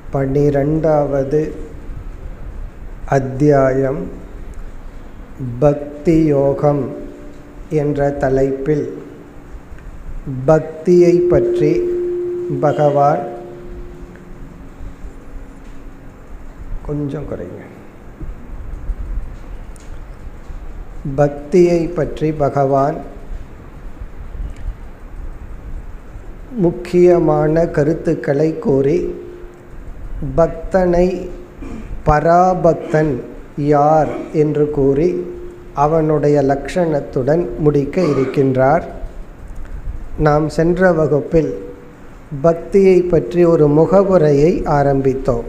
பனிரெண்டாவது அத்தியாயம் பக்தி யோகம் என்ற தலைப்பில் பக்தியை பற்றி பகவான் கொஞ்சம் குறைங்க பக்தியை பற்றி பகவான் முக்கியமான கருத்துக்களை கூறி பக்தனை பராபக்தன் யார் என்று கூறி அவனுடைய லட்சணத்துடன் முடிக்க இருக்கின்றார் நாம் சென்ற வகுப்பில் பக்தியை பற்றி ஒரு முகவுரையை ஆரம்பித்தோம்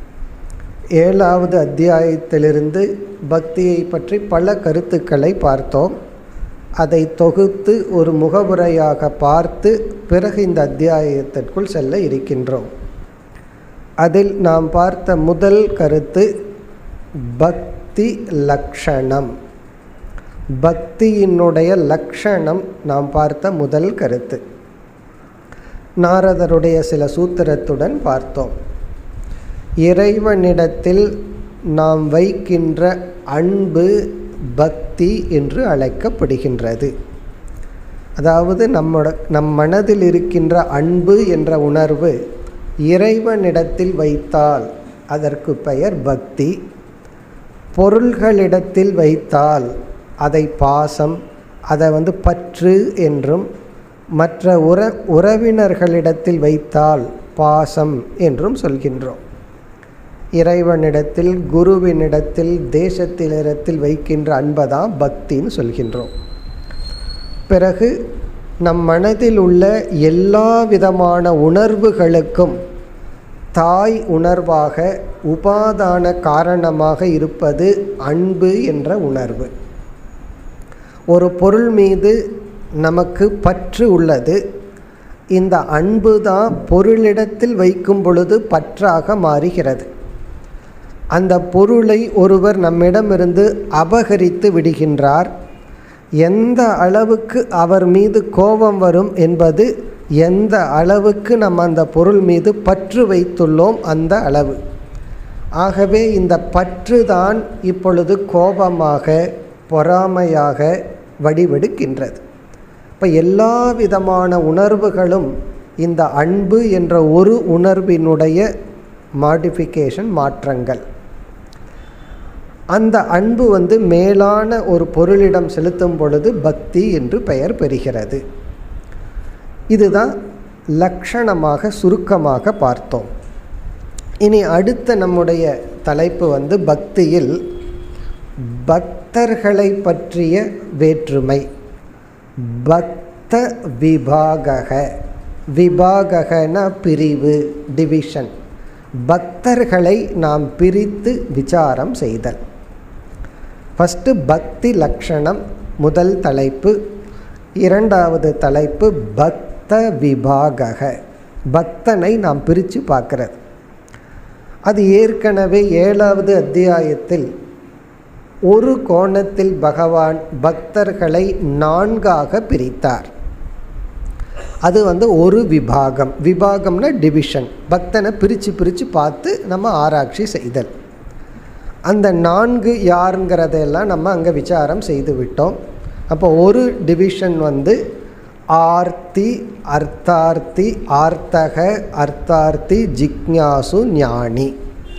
ஏழாவது அத்தியாயத்திலிருந்து பக்தியை பற்றி பல கருத்துக்களை பார்த்தோம் அதை தொகுத்து ஒரு முகவுரையாக பார்த்து பிறகு இந்த அத்தியாயத்திற்குள் செல்ல இருக்கின்றோம் அதில் நாம் பார்த்த முதல் கருத்து பக்தி லக்ஷணம் பக்தியினுடைய லக்ஷணம் நாம் பார்த்த முதல் கருத்து நாரதருடைய சில சூத்திரத்துடன் பார்த்தோம் இறைவனிடத்தில் நாம் வைக்கின்ற அன்பு பக்தி என்று அழைக்கப்படுகின்றது அதாவது நம்மோட நம் மனதில் இருக்கின்ற அன்பு என்ற உணர்வு இறைவனிடத்தில் வைத்தால் அதற்கு பெயர் பக்தி பொருள்களிடத்தில் வைத்தால் அதை பாசம் அதை வந்து பற்று என்றும் மற்ற உற உறவினர்களிடத்தில் வைத்தால் பாசம் என்றும் சொல்கின்றோம் இறைவனிடத்தில் குருவினிடத்தில் தேசத்திலிடத்தில் வைக்கின்ற அன்பதான் பக்தின்னு சொல்கின்றோம் பிறகு நம் மனதில் உள்ள எல்லா விதமான உணர்வுகளுக்கும் தாய் உணர்வாக உபாதான காரணமாக இருப்பது அன்பு என்ற உணர்வு ஒரு பொருள் மீது நமக்கு பற்று உள்ளது இந்த அன்பு தான் பொருளிடத்தில் வைக்கும் பொழுது பற்றாக மாறுகிறது அந்த பொருளை ஒருவர் நம்மிடமிருந்து அபகரித்து விடுகின்றார் எந்த அளவுக்கு அவர் மீது கோபம் வரும் என்பது எந்த அளவுக்கு நம்ம அந்த பொருள் மீது பற்று வைத்துள்ளோம் அந்த அளவு ஆகவே இந்த பற்று தான் இப்பொழுது கோபமாக பொறாமையாக வடிவெடுக்கின்றது இப்போ எல்லா விதமான உணர்வுகளும் இந்த அன்பு என்ற ஒரு உணர்வினுடைய மாடிஃபிகேஷன் மாற்றங்கள் அந்த அன்பு வந்து மேலான ஒரு பொருளிடம் செலுத்தும் பொழுது பக்தி என்று பெயர் பெறுகிறது இதுதான் லக்ஷணமாக சுருக்கமாக பார்த்தோம் இனி அடுத்த நம்முடைய தலைப்பு வந்து பக்தியில் பக்தர்களை பற்றிய வேற்றுமை பக்த விபாகக விபாகன பிரிவு டிவிஷன் பக்தர்களை நாம் பிரித்து விசாரம் செய்தல் ஃபஸ்ட்டு பக்தி லக்ஷணம் முதல் தலைப்பு இரண்டாவது தலைப்பு பக்த விபாகக பக்தனை நாம் பிரித்து பார்க்கறது அது ஏற்கனவே ஏழாவது அத்தியாயத்தில் ஒரு கோணத்தில் பகவான் பக்தர்களை நான்காக பிரித்தார் அது வந்து ஒரு விபாகம் விபாகம்னா டிவிஷன் பக்தனை பிரித்து பிரித்து பார்த்து நம்ம ஆராய்ச்சி செய்தல் அந்த நான்கு யாருங்கிறதெல்லாம் நம்ம அங்கே விசாரம் செய்து விட்டோம் அப்போ ஒரு டிவிஷன் வந்து ஆர்த்தி அர்த்தார்த்தி ஆர்த்தக அர்த்தார்த்தி ஜிக்ஞாசு ஞானி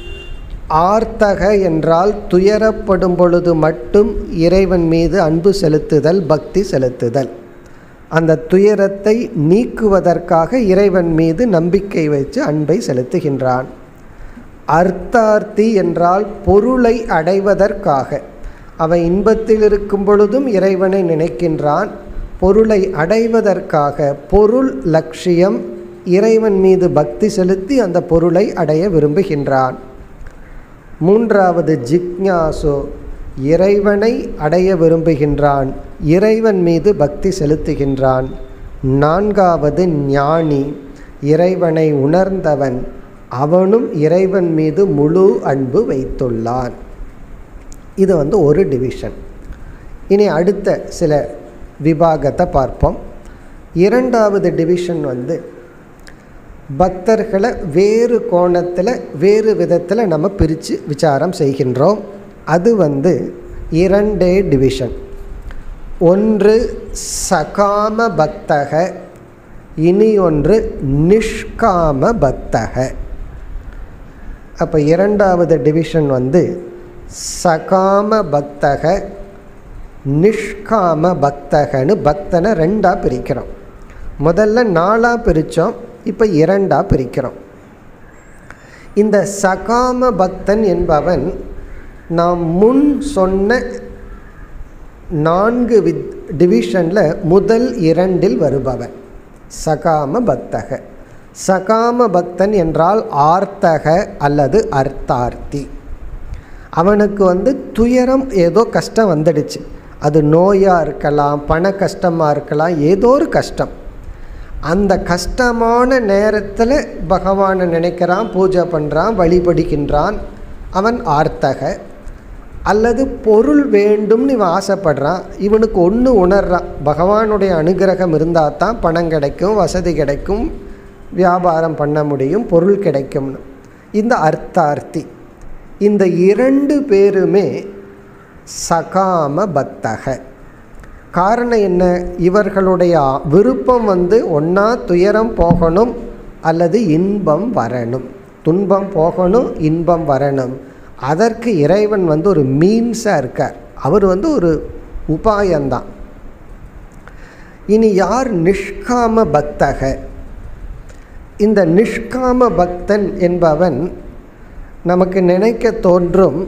ஆர்த்தக என்றால் துயரப்படும் பொழுது மட்டும் இறைவன் மீது அன்பு செலுத்துதல் பக்தி செலுத்துதல் அந்த துயரத்தை நீக்குவதற்காக இறைவன் மீது நம்பிக்கை வைத்து அன்பை செலுத்துகின்றான் அர்த்தார்த்தி என்றால் பொருளை அடைவதற்காக அவன் இன்பத்தில் இருக்கும் பொழுதும் இறைவனை நினைக்கின்றான் பொருளை அடைவதற்காக பொருள் லட்சியம் இறைவன் மீது பக்தி செலுத்தி அந்த பொருளை அடைய விரும்புகின்றான் மூன்றாவது ஜிக்ஞாசு இறைவனை அடைய விரும்புகின்றான் இறைவன் மீது பக்தி செலுத்துகின்றான் நான்காவது ஞானி இறைவனை உணர்ந்தவன் அவனும் இறைவன் மீது முழு அன்பு வைத்துள்ளான் இது வந்து ஒரு டிவிஷன் இனி அடுத்த சில விபாகத்தை பார்ப்போம் இரண்டாவது டிவிஷன் வந்து பக்தர்களை வேறு கோணத்தில் வேறு விதத்தில் நம்ம பிரித்து விசாரம் செய்கின்றோம் அது வந்து இரண்டே டிவிஷன் ஒன்று சகாம பக்தக இனி ஒன்று நிஷ்காம பக்தக அப்போ இரண்டாவது டிவிஷன் வந்து சகாம பக்தக நிஷ்காம பக்தகன்னு பக்தனை ரெண்டாக பிரிக்கிறோம் முதல்ல நாலாக பிரித்தோம் இப்போ இரண்டாக பிரிக்கிறோம் இந்த சகாம பக்தன் என்பவன் நாம் முன் சொன்ன நான்கு வித் டிவிஷனில் முதல் இரண்டில் வருபவன் சகாம பக்தக சகாம பக்தன் என்றால் ஆர்த்தக அல்லது அர்த்தார்த்தி அவனுக்கு வந்து துயரம் ஏதோ கஷ்டம் வந்துடுச்சு அது நோயாக இருக்கலாம் பண கஷ்டமாக இருக்கலாம் ஏதோ ஒரு கஷ்டம் அந்த கஷ்டமான நேரத்தில் பகவானை நினைக்கிறான் பூஜை பண்ணுறான் வழிபடுகின்றான் அவன் ஆர்த்தக அல்லது பொருள் வேண்டும்னு இவன் ஆசைப்படுறான் இவனுக்கு ஒன்று உணர்றான் பகவானுடைய அனுகிரகம் இருந்தால் தான் பணம் கிடைக்கும் வசதி கிடைக்கும் வியாபாரம் பண்ண முடியும் பொருள் கிடைக்கும்னு இந்த அர்த்தார்த்தி இந்த இரண்டு பேருமே சகாம பக்தக காரணம் என்ன இவர்களுடைய விருப்பம் வந்து ஒன்றா துயரம் போகணும் அல்லது இன்பம் வரணும் துன்பம் போகணும் இன்பம் வரணும் அதற்கு இறைவன் வந்து ஒரு மீன்ஸாக இருக்கார் அவர் வந்து ஒரு உபாயம்தான் இனி யார் நிஷ்காம பக்தக இந்த நிஷ்காம பக்தன் என்பவன் நமக்கு நினைக்க தோன்றும்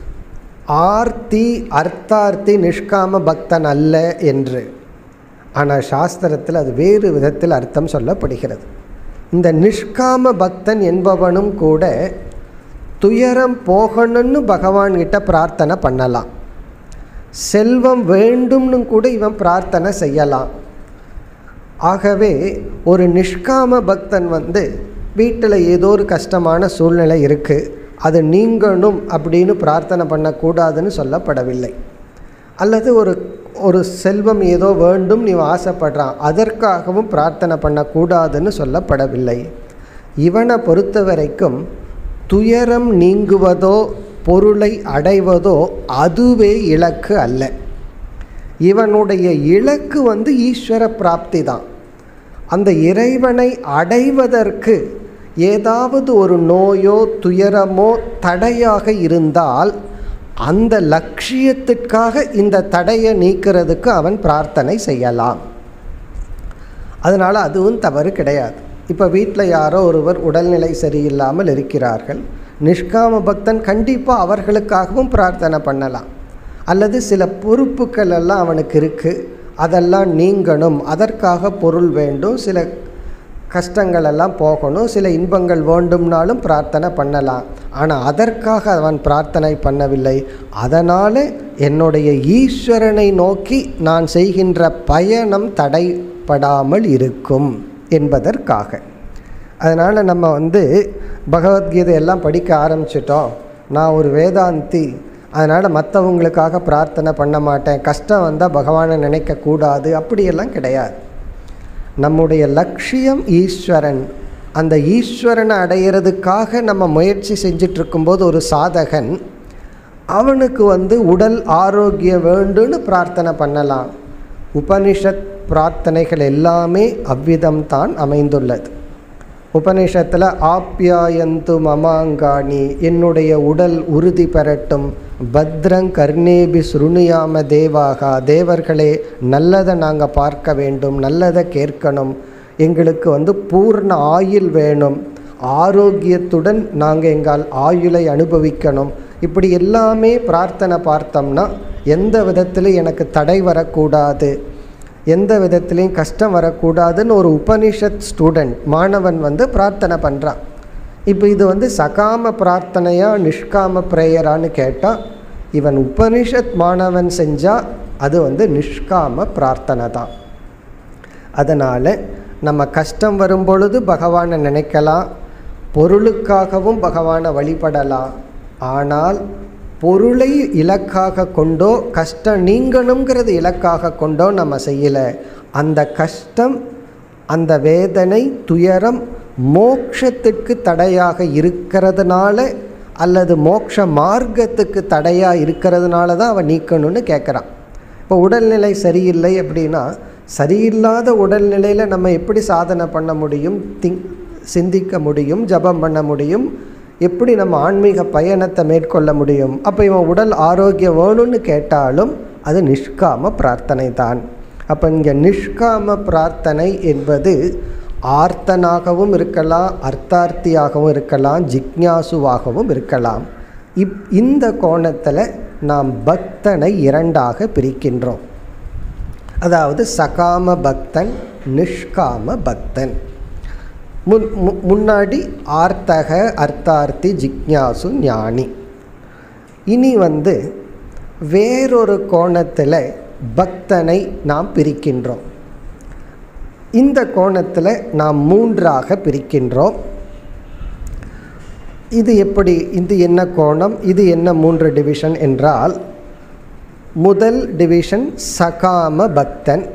ஆர்த்தி அர்த்தார்த்தி நிஷ்காம பக்தன் அல்ல என்று ஆனால் சாஸ்திரத்தில் அது வேறு விதத்தில் அர்த்தம் சொல்லப்படுகிறது இந்த நிஷ்காம பக்தன் என்பவனும் கூட துயரம் போகணும்னு பகவான்கிட்ட பிரார்த்தனை பண்ணலாம் செல்வம் வேண்டும்னு கூட இவன் பிரார்த்தனை செய்யலாம் ஆகவே ஒரு நிஷ்காம பக்தன் வந்து வீட்டில் ஏதோ ஒரு கஷ்டமான சூழ்நிலை இருக்குது அது நீங்கணும் அப்படின்னு பிரார்த்தனை பண்ணக்கூடாதுன்னு சொல்லப்படவில்லை அல்லது ஒரு ஒரு செல்வம் ஏதோ வேண்டும் நீ ஆசைப்படுறான் அதற்காகவும் பிரார்த்தனை பண்ணக்கூடாதுன்னு சொல்லப்படவில்லை இவனை பொறுத்த வரைக்கும் துயரம் நீங்குவதோ பொருளை அடைவதோ அதுவே இலக்கு அல்ல இவனுடைய இலக்கு வந்து ஈஸ்வர பிராப்தி தான் அந்த இறைவனை அடைவதற்கு ஏதாவது ஒரு நோயோ துயரமோ தடையாக இருந்தால் அந்த லட்சியத்திற்காக இந்த தடையை நீக்கிறதுக்கு அவன் பிரார்த்தனை செய்யலாம் அதனால் அதுவும் தவறு கிடையாது இப்போ வீட்டில் யாரோ ஒருவர் உடல்நிலை சரியில்லாமல் இருக்கிறார்கள் நிஷ்காம பக்தன் கண்டிப்பாக அவர்களுக்காகவும் பிரார்த்தனை பண்ணலாம் அல்லது சில பொறுப்புகள் எல்லாம் அவனுக்கு இருக்குது அதெல்லாம் நீங்கணும் அதற்காக பொருள் வேண்டும் சில கஷ்டங்கள் எல்லாம் போகணும் சில இன்பங்கள் வேண்டும்னாலும் பிரார்த்தனை பண்ணலாம் ஆனால் அதற்காக அவன் பிரார்த்தனை பண்ணவில்லை அதனால் என்னுடைய ஈஸ்வரனை நோக்கி நான் செய்கின்ற பயணம் தடைப்படாமல் இருக்கும் என்பதற்காக அதனால் நம்ம வந்து பகவத்கீதை எல்லாம் படிக்க ஆரம்பிச்சிட்டோம் நான் ஒரு வேதாந்தி அதனால் மற்றவங்களுக்காக பிரார்த்தனை பண்ண மாட்டேன் கஷ்டம் வந்தால் பகவானை நினைக்கக்கூடாது அப்படியெல்லாம் கிடையாது நம்முடைய லட்சியம் ஈஸ்வரன் அந்த ஈஸ்வரனை அடையிறதுக்காக நம்ம முயற்சி செஞ்சிட்ருக்கும்போது ஒரு சாதகன் அவனுக்கு வந்து உடல் ஆரோக்கியம் வேண்டும்னு பிரார்த்தனை பண்ணலாம் உபனிஷத் பிரார்த்தனைகள் எல்லாமே அவ்விதம்தான் அமைந்துள்ளது உபனிஷத்தில் ஆப்யாயந்து மமாங்காணி என்னுடைய உடல் உறுதி பெறட்டும் பத்ரங் கர்ணேபி சுருணியாம தேவாகா தேவர்களே நல்லதை நாங்கள் பார்க்க வேண்டும் நல்லதை கேட்கணும் எங்களுக்கு வந்து பூர்ண ஆயுள் வேணும் ஆரோக்கியத்துடன் நாங்கள் எங்கள் ஆயுளை அனுபவிக்கணும் இப்படி எல்லாமே பிரார்த்தனை பார்த்தோம்னா எந்த விதத்தில் எனக்கு தடை வரக்கூடாது எந்த விதத்துலேயும் கஷ்டம் வரக்கூடாதுன்னு ஒரு உபனிஷத் ஸ்டூடெண்ட் மாணவன் வந்து பிரார்த்தனை பண்ணுறான் இப்போ இது வந்து சகாம பிரார்த்தனையா நிஷ்காம ப்ரேயரான்னு கேட்டால் இவன் உபனிஷத் மாணவன் செஞ்சால் அது வந்து நிஷ்காம பிரார்த்தனை தான் அதனால் நம்ம கஷ்டம் வரும் பொழுது பகவானை நினைக்கலாம் பொருளுக்காகவும் பகவானை வழிபடலாம் ஆனால் பொருளை இலக்காக கொண்டோ கஷ்டம் நீங்கணுங்கிறது இலக்காக கொண்டோ நம்ம செய்யலை அந்த கஷ்டம் அந்த வேதனை துயரம் மோட்சத்துக்கு தடையாக இருக்கிறதுனால அல்லது மோட்ச மார்க்கத்துக்கு தடையாக இருக்கிறதுனால தான் அவன் நீக்கணும்னு கேட்குறான் இப்போ உடல்நிலை சரியில்லை அப்படின்னா சரியில்லாத உடல்நிலையில் நம்ம எப்படி சாதனை பண்ண முடியும் திங் சிந்திக்க முடியும் ஜபம் பண்ண முடியும் எப்படி நம்ம ஆன்மீக பயணத்தை மேற்கொள்ள முடியும் அப்போ இவன் உடல் ஆரோக்கியம் வேணும்னு கேட்டாலும் அது நிஷ்காம பிரார்த்தனை தான் அப்போ இங்கே நிஷ்காம பிரார்த்தனை என்பது ஆர்த்தனாகவும் இருக்கலாம் அர்த்தார்த்தியாகவும் இருக்கலாம் ஜிக்ஞாசுவாகவும் இருக்கலாம் இப் இந்த கோணத்தில் நாம் பக்தனை இரண்டாக பிரிக்கின்றோம் அதாவது சகாம பக்தன் நிஷ்காம பக்தன் முன் மு- முன்னாடி ஆர்த்தக அர்த்தார்த்தி ஜிக்ஞாசு ஞானி இனி வந்து வேறொரு கோணத்தில் பக்தனை நாம் பிரிக்கின்றோம் இந்த கோணத்தில் நாம் மூன்றாக பிரிக்கின்றோம் இது எப்படி இது என்ன கோணம் இது என்ன மூன்று டிவிஷன் என்றால் முதல் டிவிஷன் சகாம பக்தன்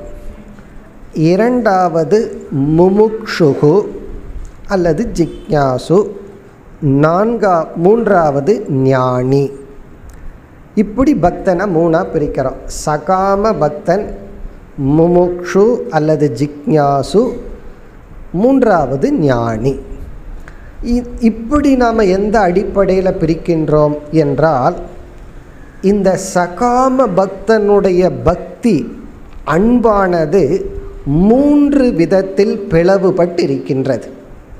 இரண்டாவது முமுக்ஷுகு அல்லது ஜிக்ஞாசு நான்கா மூன்றாவது ஞானி இப்படி பக்தனை மூணாக பிரிக்கிறோம் சகாம பக்தன் முமுக்ஷு அல்லது ஜிக்ஞாசு மூன்றாவது ஞானி இ- இப்படி நாம் எந்த அடிப்படையில் பிரிக்கின்றோம் என்றால் இந்த சகாம பக்தனுடைய பக்தி அன்பானது மூன்று விதத்தில் பிளவுபட்டிருக்கின்றது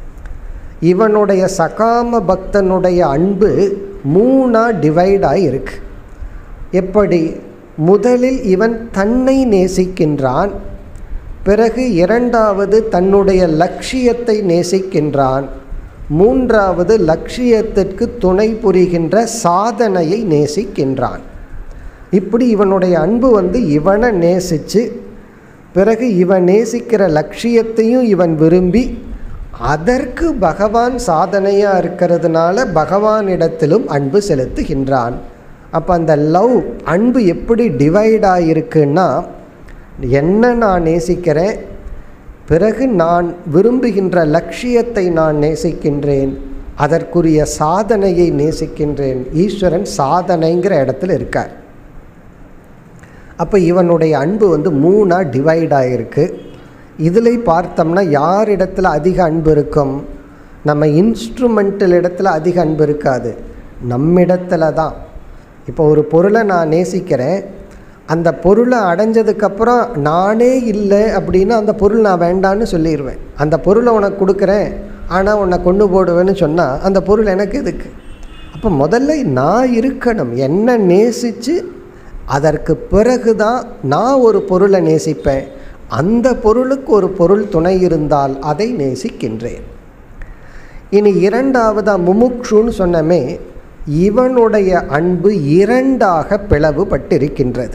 இவனுடைய சகாம பக்தனுடைய அன்பு மூணா டிவைடாக இருக்கு எப்படி முதலில் இவன் தன்னை நேசிக்கின்றான் பிறகு இரண்டாவது தன்னுடைய லட்சியத்தை நேசிக்கின்றான் மூன்றாவது லட்சியத்திற்கு துணை புரிகின்ற சாதனையை நேசிக்கின்றான் இப்படி இவனுடைய அன்பு வந்து இவனை நேசித்து பிறகு இவன் நேசிக்கிற லட்சியத்தையும் இவன் விரும்பி அதற்கு பகவான் சாதனையாக இருக்கிறதுனால பகவானிடத்திலும் அன்பு செலுத்துகின்றான் அப்போ அந்த லவ் அன்பு எப்படி டிவைட் ஆகிருக்குன்னா என்ன நான் நேசிக்கிறேன் பிறகு நான் விரும்புகின்ற லட்சியத்தை நான் நேசிக்கின்றேன் அதற்குரிய சாதனையை நேசிக்கின்றேன் ஈஸ்வரன் சாதனைங்கிற இடத்துல இருக்கார் அப்போ இவனுடைய அன்பு வந்து மூணாக டிவைட் ஆகிருக்கு இதில் பார்த்தோம்னா யார் இடத்துல அதிக அன்பு இருக்கும் நம்ம இன்ஸ்ட்ருமெண்டல் இடத்துல அதிக அன்பு இருக்காது நம்மிடத்துல தான் இப்போ ஒரு பொருளை நான் நேசிக்கிறேன் அந்த பொருளை அடைஞ்சதுக்கப்புறம் நானே இல்லை அப்படின்னா அந்த பொருள் நான் வேண்டான்னு சொல்லிடுவேன் அந்த பொருளை உனக்கு கொடுக்குறேன் ஆனால் உன்னை கொண்டு போடுவேன்னு சொன்னால் அந்த பொருள் எனக்கு எதுக்கு அப்போ முதல்ல நான் இருக்கணும் என்ன நேசித்து அதற்கு பிறகு தான் நான் ஒரு பொருளை நேசிப்பேன் அந்த பொருளுக்கு ஒரு பொருள் துணை இருந்தால் அதை நேசிக்கின்றேன் இனி இரண்டாவதாக முமுக்ஷுன்னு சொன்னமே இவனுடைய அன்பு இரண்டாக பிளவுபட்டிருக்கின்றது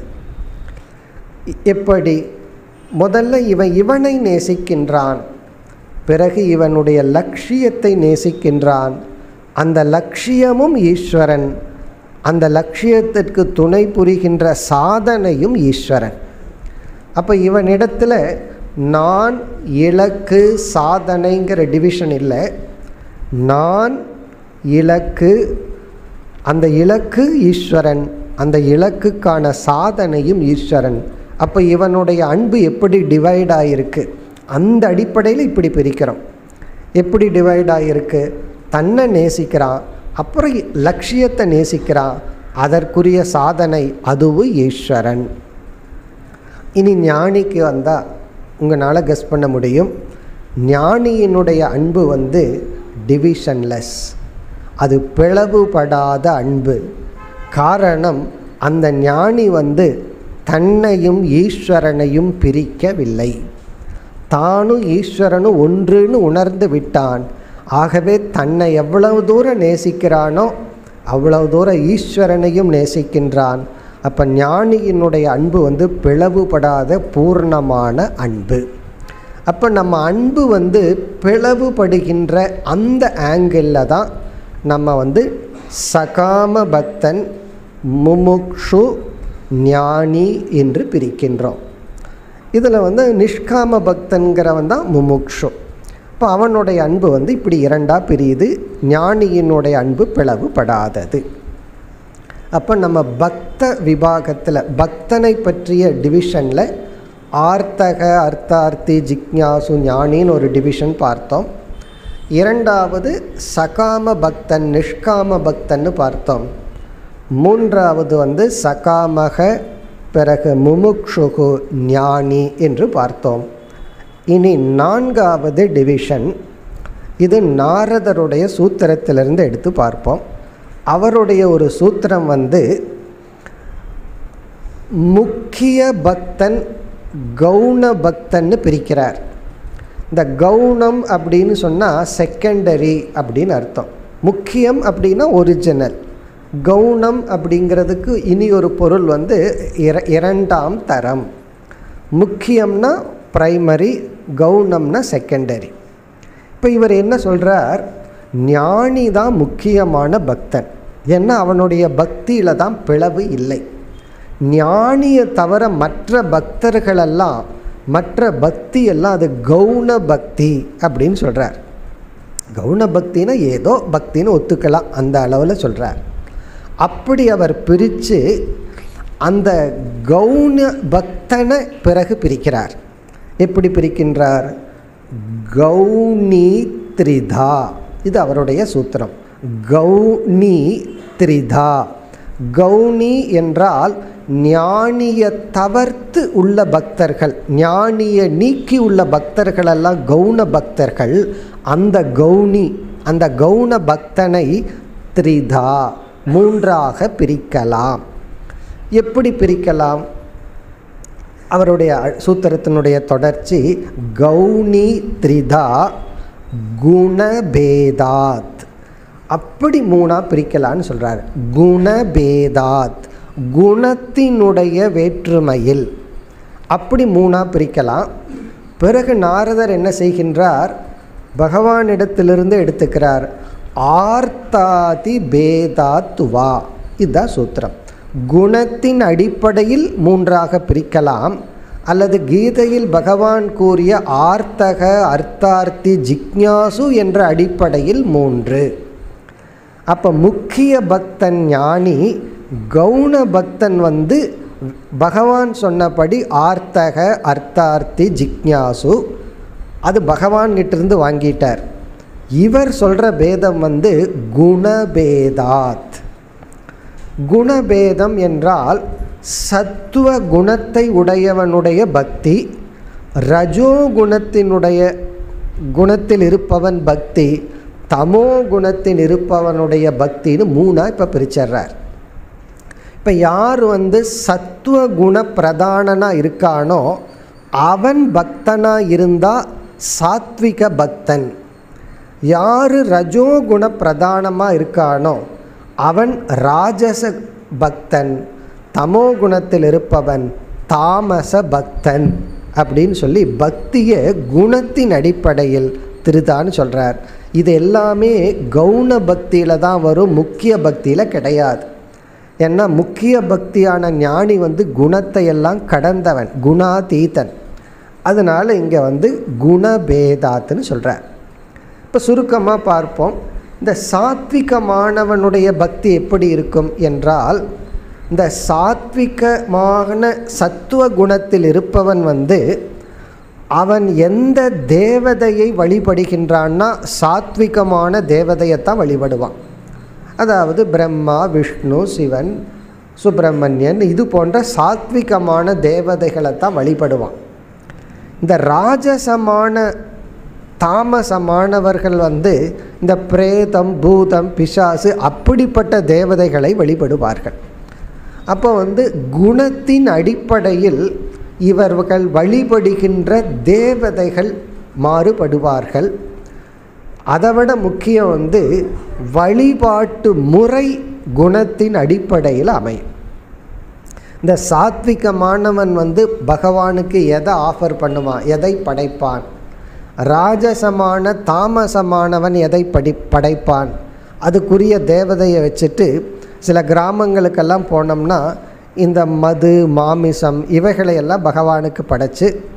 இ- எப்படி முதல்ல இவன் இவனை நேசிக்கின்றான் பிறகு இவனுடைய லட்சியத்தை நேசிக்கின்றான் அந்த லட்சியமும் ஈஸ்வரன் அந்த லட்சியத்திற்கு துணை புரிகின்ற சாதனையும் ஈஸ்வரன் அப்போ இவனிடத்தில் நான் இலக்கு சாதனைங்கிற டிவிஷன் இல்லை நான் இலக்கு அந்த இலக்கு ஈஸ்வரன் அந்த இலக்குக்கான சாதனையும் ஈஸ்வரன் அப்போ இவனுடைய அன்பு எப்படி டிவைட் ஆகிருக்கு அந்த அடிப்படையில் இப்படி பிரிக்கிறோம் எப்படி டிவைட் ஆகிருக்கு தன்னை நேசிக்கிறான் அப்புறம் லட்சியத்தை நேசிக்கிறான் அதற்குரிய சாதனை அதுவும் ஈஸ்வரன் இனி ஞானிக்கு வந்தால் உங்களால் கெஸ் பண்ண முடியும் ஞானியினுடைய அன்பு வந்து டிவிஷன்லெஸ் அது பிளவுபடாத அன்பு காரணம் அந்த ஞானி வந்து தன்னையும் ஈஸ்வரனையும் பிரிக்கவில்லை தானும் ஈஸ்வரனும் ஒன்றுன்னு உணர்ந்து விட்டான் ஆகவே தன்னை எவ்வளவு தூரம் நேசிக்கிறானோ அவ்வளவு தூரம் ஈஸ்வரனையும் நேசிக்கின்றான் அப்போ ஞானியினுடைய அன்பு வந்து பிளவுபடாத பூர்ணமான அன்பு அப்போ நம்ம அன்பு வந்து பிளவுபடுகின்ற அந்த ஆங்கிளில் தான் நம்ம வந்து சகாம பக்தன் முமுக்ஷு ஞானி என்று பிரிக்கின்றோம் இதில் வந்து நிஷ்காம பக்தன்கிறவன் தான் முமுக்ஷு இப்போ அப்போ அவனுடைய அன்பு வந்து இப்படி இரண்டாக பிரியுது ஞானியினுடைய அன்பு பிளவுபடாதது அப்போ நம்ம பக்த விபாகத்தில் பக்தனை பற்றிய டிவிஷனில் ஆர்த்தக அர்த்தார்த்தி ஜிக்ஞாசு ஞானின்னு ஒரு டிவிஷன் பார்த்தோம் இரண்டாவது சகாம பக்தன் நிஷ்காம பக்தன்னு பார்த்தோம் மூன்றாவது வந்து சகாமக பிறகு முமுக்ஷுகு ஞானி என்று பார்த்தோம் இனி நான்காவது டிவிஷன் இது நாரதருடைய சூத்திரத்திலிருந்து எடுத்து பார்ப்போம் அவருடைய ஒரு சூத்திரம் வந்து முக்கிய பக்தன் கவுன பக்தன்னு பிரிக்கிறார் இந்த கவுனம் அப்படின்னு சொன்னால் செகண்டரி அப்படின்னு அர்த்தம் முக்கியம் அப்படின்னா ஒரிஜினல் கவுனம் அப்படிங்கிறதுக்கு இனி ஒரு பொருள் வந்து இர இரண்டாம் தரம் முக்கியம்னா ப்ரைமரி கவுனம்னா செகண்டரி இப்போ இவர் என்ன சொல்கிறார் ஞானி தான் முக்கியமான பக்தன் ஏன்னா அவனுடைய பக்தியில் தான் பிளவு இல்லை ஞானியை தவிர மற்ற பக்தர்களெல்லாம் மற்ற பக்தி எல்லாம் அது கவுன பக்தி அப்படின்னு சொல்கிறார் கவுன பக்தினா ஏதோ பக்தின்னு ஒத்துக்கலாம் அந்த அளவில் சொல்கிறார் அப்படி அவர் பிரித்து அந்த கவுன பக்தனை பிறகு பிரிக்கிறார் எப்படி பிரிக்கின்றார் கௌனி த்ரிதா இது அவருடைய சூத்திரம் கௌனி த்ரிதா கௌனி என்றால் ஞானிய தவிர்த்து உள்ள பக்தர்கள் ஞானிய நீக்கி உள்ள பக்தர்கள் எல்லாம் கவுன பக்தர்கள் அந்த கௌனி அந்த கவுன பக்தனை த்ரிதா மூன்றாக பிரிக்கலாம் எப்படி பிரிக்கலாம் அவருடைய சூத்திரத்தினுடைய தொடர்ச்சி கௌனி த்ரிதா குணபேதாத் அப்படி மூணா பிரிக்கலான்னு சொல்கிறார் குணபேதாத் குணத்தினுடைய வேற்றுமையில் அப்படி மூணா பிரிக்கலாம் பிறகு நாரதர் என்ன செய்கின்றார் பகவானிடத்திலிருந்து எடுத்துக்கிறார் ஆர்த்தாதி பேதாத்துவா இதுதான் சூத்திரம் குணத்தின் அடிப்படையில் மூன்றாக பிரிக்கலாம் அல்லது கீதையில் பகவான் கூறிய ஆர்த்தக அர்த்தார்த்தி ஜிக்ஞாசு என்ற அடிப்படையில் மூன்று அப்போ முக்கிய பக்தன் ஞானி கவுன பக்தன் வந்து பகவான் சொன்னபடி ஆர்த்தக அர்த்தார்த்தி ஜிக்ஞாசு அது பகவான்கிட்டருந்து வாங்கிட்டார் இவர் சொல்கிற பேதம் வந்து குணபேதாத் குணபேதம் என்றால் சத்துவ குணத்தை உடையவனுடைய பக்தி ரஜோ குணத்தினுடைய குணத்தில் இருப்பவன் பக்தி தமோ குணத்தில் இருப்பவனுடைய பக்தின்னு மூணாக இப்போ பிரிச்சிடுறார் இப்போ யார் வந்து சத்துவ குண பிரதானனாக இருக்கானோ அவன் பக்தனாக இருந்தால் சாத்விக பக்தன் யார் ரஜோகுண பிரதானமாக இருக்கானோ அவன் ராஜச பக்தன் தமோ குணத்தில் இருப்பவன் தாமச பக்தன் அப்படின்னு சொல்லி பக்தியை குணத்தின் அடிப்படையில் திருதான்னு சொல்கிறார் இது எல்லாமே கவுன பக்தியில் தான் வரும் முக்கிய பக்தியில் கிடையாது ஏன்னா முக்கிய பக்தியான ஞானி வந்து குணத்தை எல்லாம் கடந்தவன் குணாதீதன் அதனால் இங்கே வந்து குணபேதாத்துன்னு சொல்கிறார் இப்போ சுருக்கமாக பார்ப்போம் இந்த சாத்விகமானவனுடைய பக்தி எப்படி இருக்கும் என்றால் இந்த சாத்விகமான சத்துவ குணத்தில் இருப்பவன் வந்து அவன் எந்த தேவதையை வழிபடுகின்றான்னா சாத்விகமான தேவதையைத்தான் வழிபடுவான் அதாவது பிரம்மா விஷ்ணு சிவன் சுப்பிரமணியன் இது போன்ற சாத்விகமான தேவதைகளை தான் வழிபடுவான் இந்த ராஜசமான தாமசமானவர்கள் வந்து இந்த பிரேதம் பூதம் பிசாசு அப்படிப்பட்ட தேவதைகளை வழிபடுவார்கள் அப்போ வந்து குணத்தின் அடிப்படையில் இவர்கள் வழிபடுகின்ற தேவதைகள் மாறுபடுவார்கள் அதை விட முக்கியம் வந்து வழிபாட்டு முறை குணத்தின் அடிப்படையில் அமையும் இந்த சாத்விகமானவன் வந்து பகவானுக்கு எதை ஆஃபர் பண்ணுவான் எதை படைப்பான் ராஜசமான தாமசமானவன் எதை படி படைப்பான் அதுக்குரிய தேவதையை வச்சுட்டு சில கிராமங்களுக்கெல்லாம் போனோம்னா இந்த மது மாமிசம் இவைகளையெல்லாம் பகவானுக்கு படைச்சு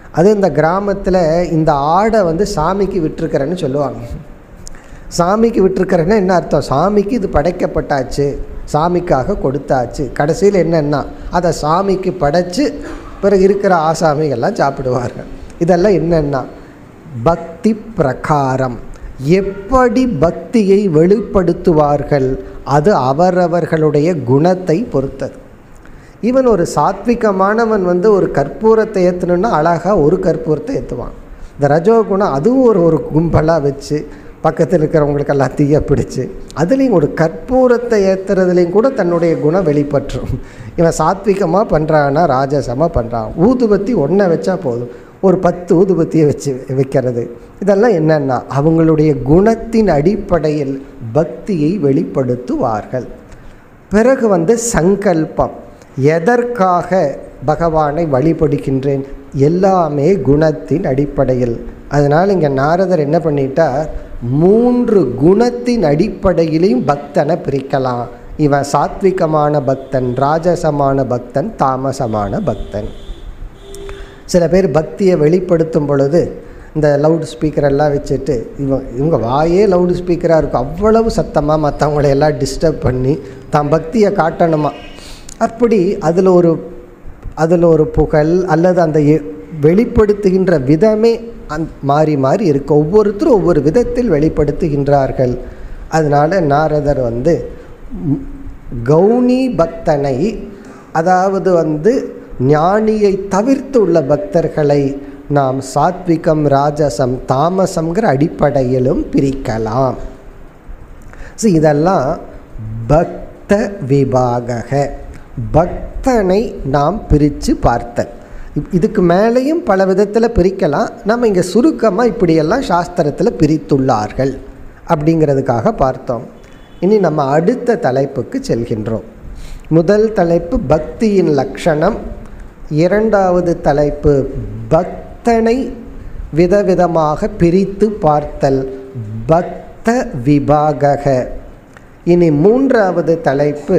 அது இந்த கிராமத்தில் இந்த ஆடை வந்து சாமிக்கு விட்டுருக்கிறேன்னு சொல்லுவாங்க சாமிக்கு விட்டுருக்கிறேன்னா என்ன அர்த்தம் சாமிக்கு இது படைக்கப்பட்டாச்சு சாமிக்காக கொடுத்தாச்சு கடைசியில் என்னென்னா அதை சாமிக்கு படைச்சு பிறகு இருக்கிற ஆசாமிகள்லாம் சாப்பிடுவார்கள் இதெல்லாம் என்னென்னா பக்தி பிரகாரம் எப்படி பக்தியை வெளிப்படுத்துவார்கள் அது அவரவர்களுடைய குணத்தை பொறுத்தது ஈவன் ஒரு சாத்விகமானவன் வந்து ஒரு கற்பூரத்தை ஏற்றணுன்னா அழகாக ஒரு கற்பூரத்தை ஏற்றுவான் இந்த ரஜோகுணம் அதுவும் ஒரு ஒரு கும்பலாக வச்சு பக்கத்தில் இருக்கிறவங்களுக்கெல்லாம் தீய பிடிச்சு அதுலேயும் ஒரு கற்பூரத்தை ஏற்றுறதுலேயும் கூட தன்னுடைய குணம் வெளிப்பற்றும் இவன் சாத்விகமாக பண்ணுறான்னா ராஜசமாக பண்ணுறான் ஊதுபத்தி ஒன்றை வச்சா போதும் ஒரு பத்து ஊதுபத்தியை வச்சு வைக்கிறது இதெல்லாம் என்னென்னா அவங்களுடைய குணத்தின் அடிப்படையில் பக்தியை வெளிப்படுத்துவார்கள் பிறகு வந்து சங்கல்பம் எதற்காக பகவானை வழிபடுகின்றேன் எல்லாமே குணத்தின் அடிப்படையில் அதனால் இங்கே நாரதர் என்ன பண்ணிட்டார் மூன்று குணத்தின் அடிப்படையிலையும் பக்தனை பிரிக்கலாம் இவன் சாத்விகமான பக்தன் ராஜசமான பக்தன் தாமசமான பக்தன் சில பேர் பக்தியை வெளிப்படுத்தும் பொழுது இந்த லவுட் ஸ்பீக்கரெல்லாம் வச்சுட்டு இவங்க இவங்க வாயே லவுட் ஸ்பீக்கராக இருக்கும் அவ்வளவு சத்தமாக மற்றவங்களை எல்லாம் டிஸ்டர்ப் பண்ணி தான் பக்தியை காட்டணுமா அப்படி அதில் ஒரு அதில் ஒரு புகழ் அல்லது அந்த எ- வெளிப்படுத்துகின்ற விதமே அந் மாறி மாறி இருக்கு ஒவ்வொருத்தரும் ஒவ்வொரு விதத்தில் வெளிப்படுத்துகின்றார்கள் அதனால் நாரதர் வந்து ம், கௌனி பக்தனை அதாவது வந்து ஞானியை தவிர்த்து உள்ள பக்தர்களை நாம் சாத்விகம் ராஜசம் தாமசம்ங்கிற அடிப்படையிலும் பிரிக்கலாம் ஸோ இதெல்லாம் பக்த விபாகக பக்தனை நாம் பிரித்து பார்த்தல் இப்- இதுக்கு மேலேயும் பல விதத்தில் பிரிக்கலாம் நம்ம இங்கே சுருக்கமாக இப்படியெல்லாம் சாஸ்திரத்தில் பிரித்துள்ளார்கள் அப்படிங்கிறதுக்காக பார்த்தோம் இனி நம்ம அடுத்த தலைப்புக்கு செல்கின்றோம் முதல் தலைப்பு பக்தியின் லட்சணம் இரண்டாவது தலைப்பு பக்தனை விதவிதமாக பிரித்து பார்த்தல் பக்த விபாகக இனி மூன்றாவது தலைப்பு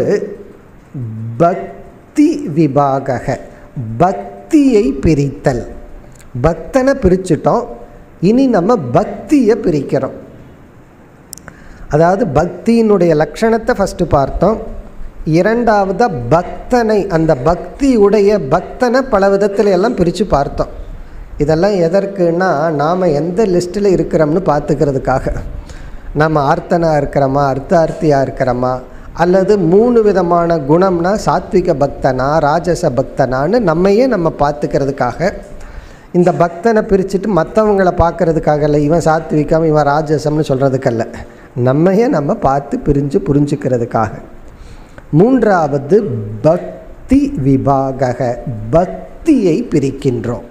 பக்தி விபாகக பக்தியை பிரித்தல் பக்தனை பிரிச்சிட்டோம் இனி நம்ம பக்தியை பிரிக்கிறோம் அதாவது பக்தியினுடைய லட்சணத்தை ஃபஸ்ட்டு பார்த்தோம் இரண்டாவதாக பக்தனை அந்த பக்தியுடைய பக்தனை பல விதத்துல எல்லாம் பிரித்து பார்த்தோம் இதெல்லாம் எதற்குன்னா நாம் எந்த லிஸ்ட்டில் இருக்கிறோம்னு பார்த்துக்கிறதுக்காக நம்ம ஆர்த்தனாக இருக்கிறோமா அர்த்தார்த்தியாக இருக்கிறோமா அல்லது மூணு விதமான குணம்னா சாத்விக பக்தனா ராஜச பக்தனான்னு நம்மையே நம்ம பார்த்துக்கிறதுக்காக இந்த பக்தனை பிரிச்சுட்டு மற்றவங்களை பார்க்கறதுக்காக இல்லை இவன் சாத்விகம் இவன் ராஜசம்னு சொல்கிறதுக்கல்ல நம்மையே நம்ம பார்த்து பிரிஞ்சு புரிஞ்சுக்கிறதுக்காக மூன்றாவது பக்தி விபாகக பக்தியை பிரிக்கின்றோம்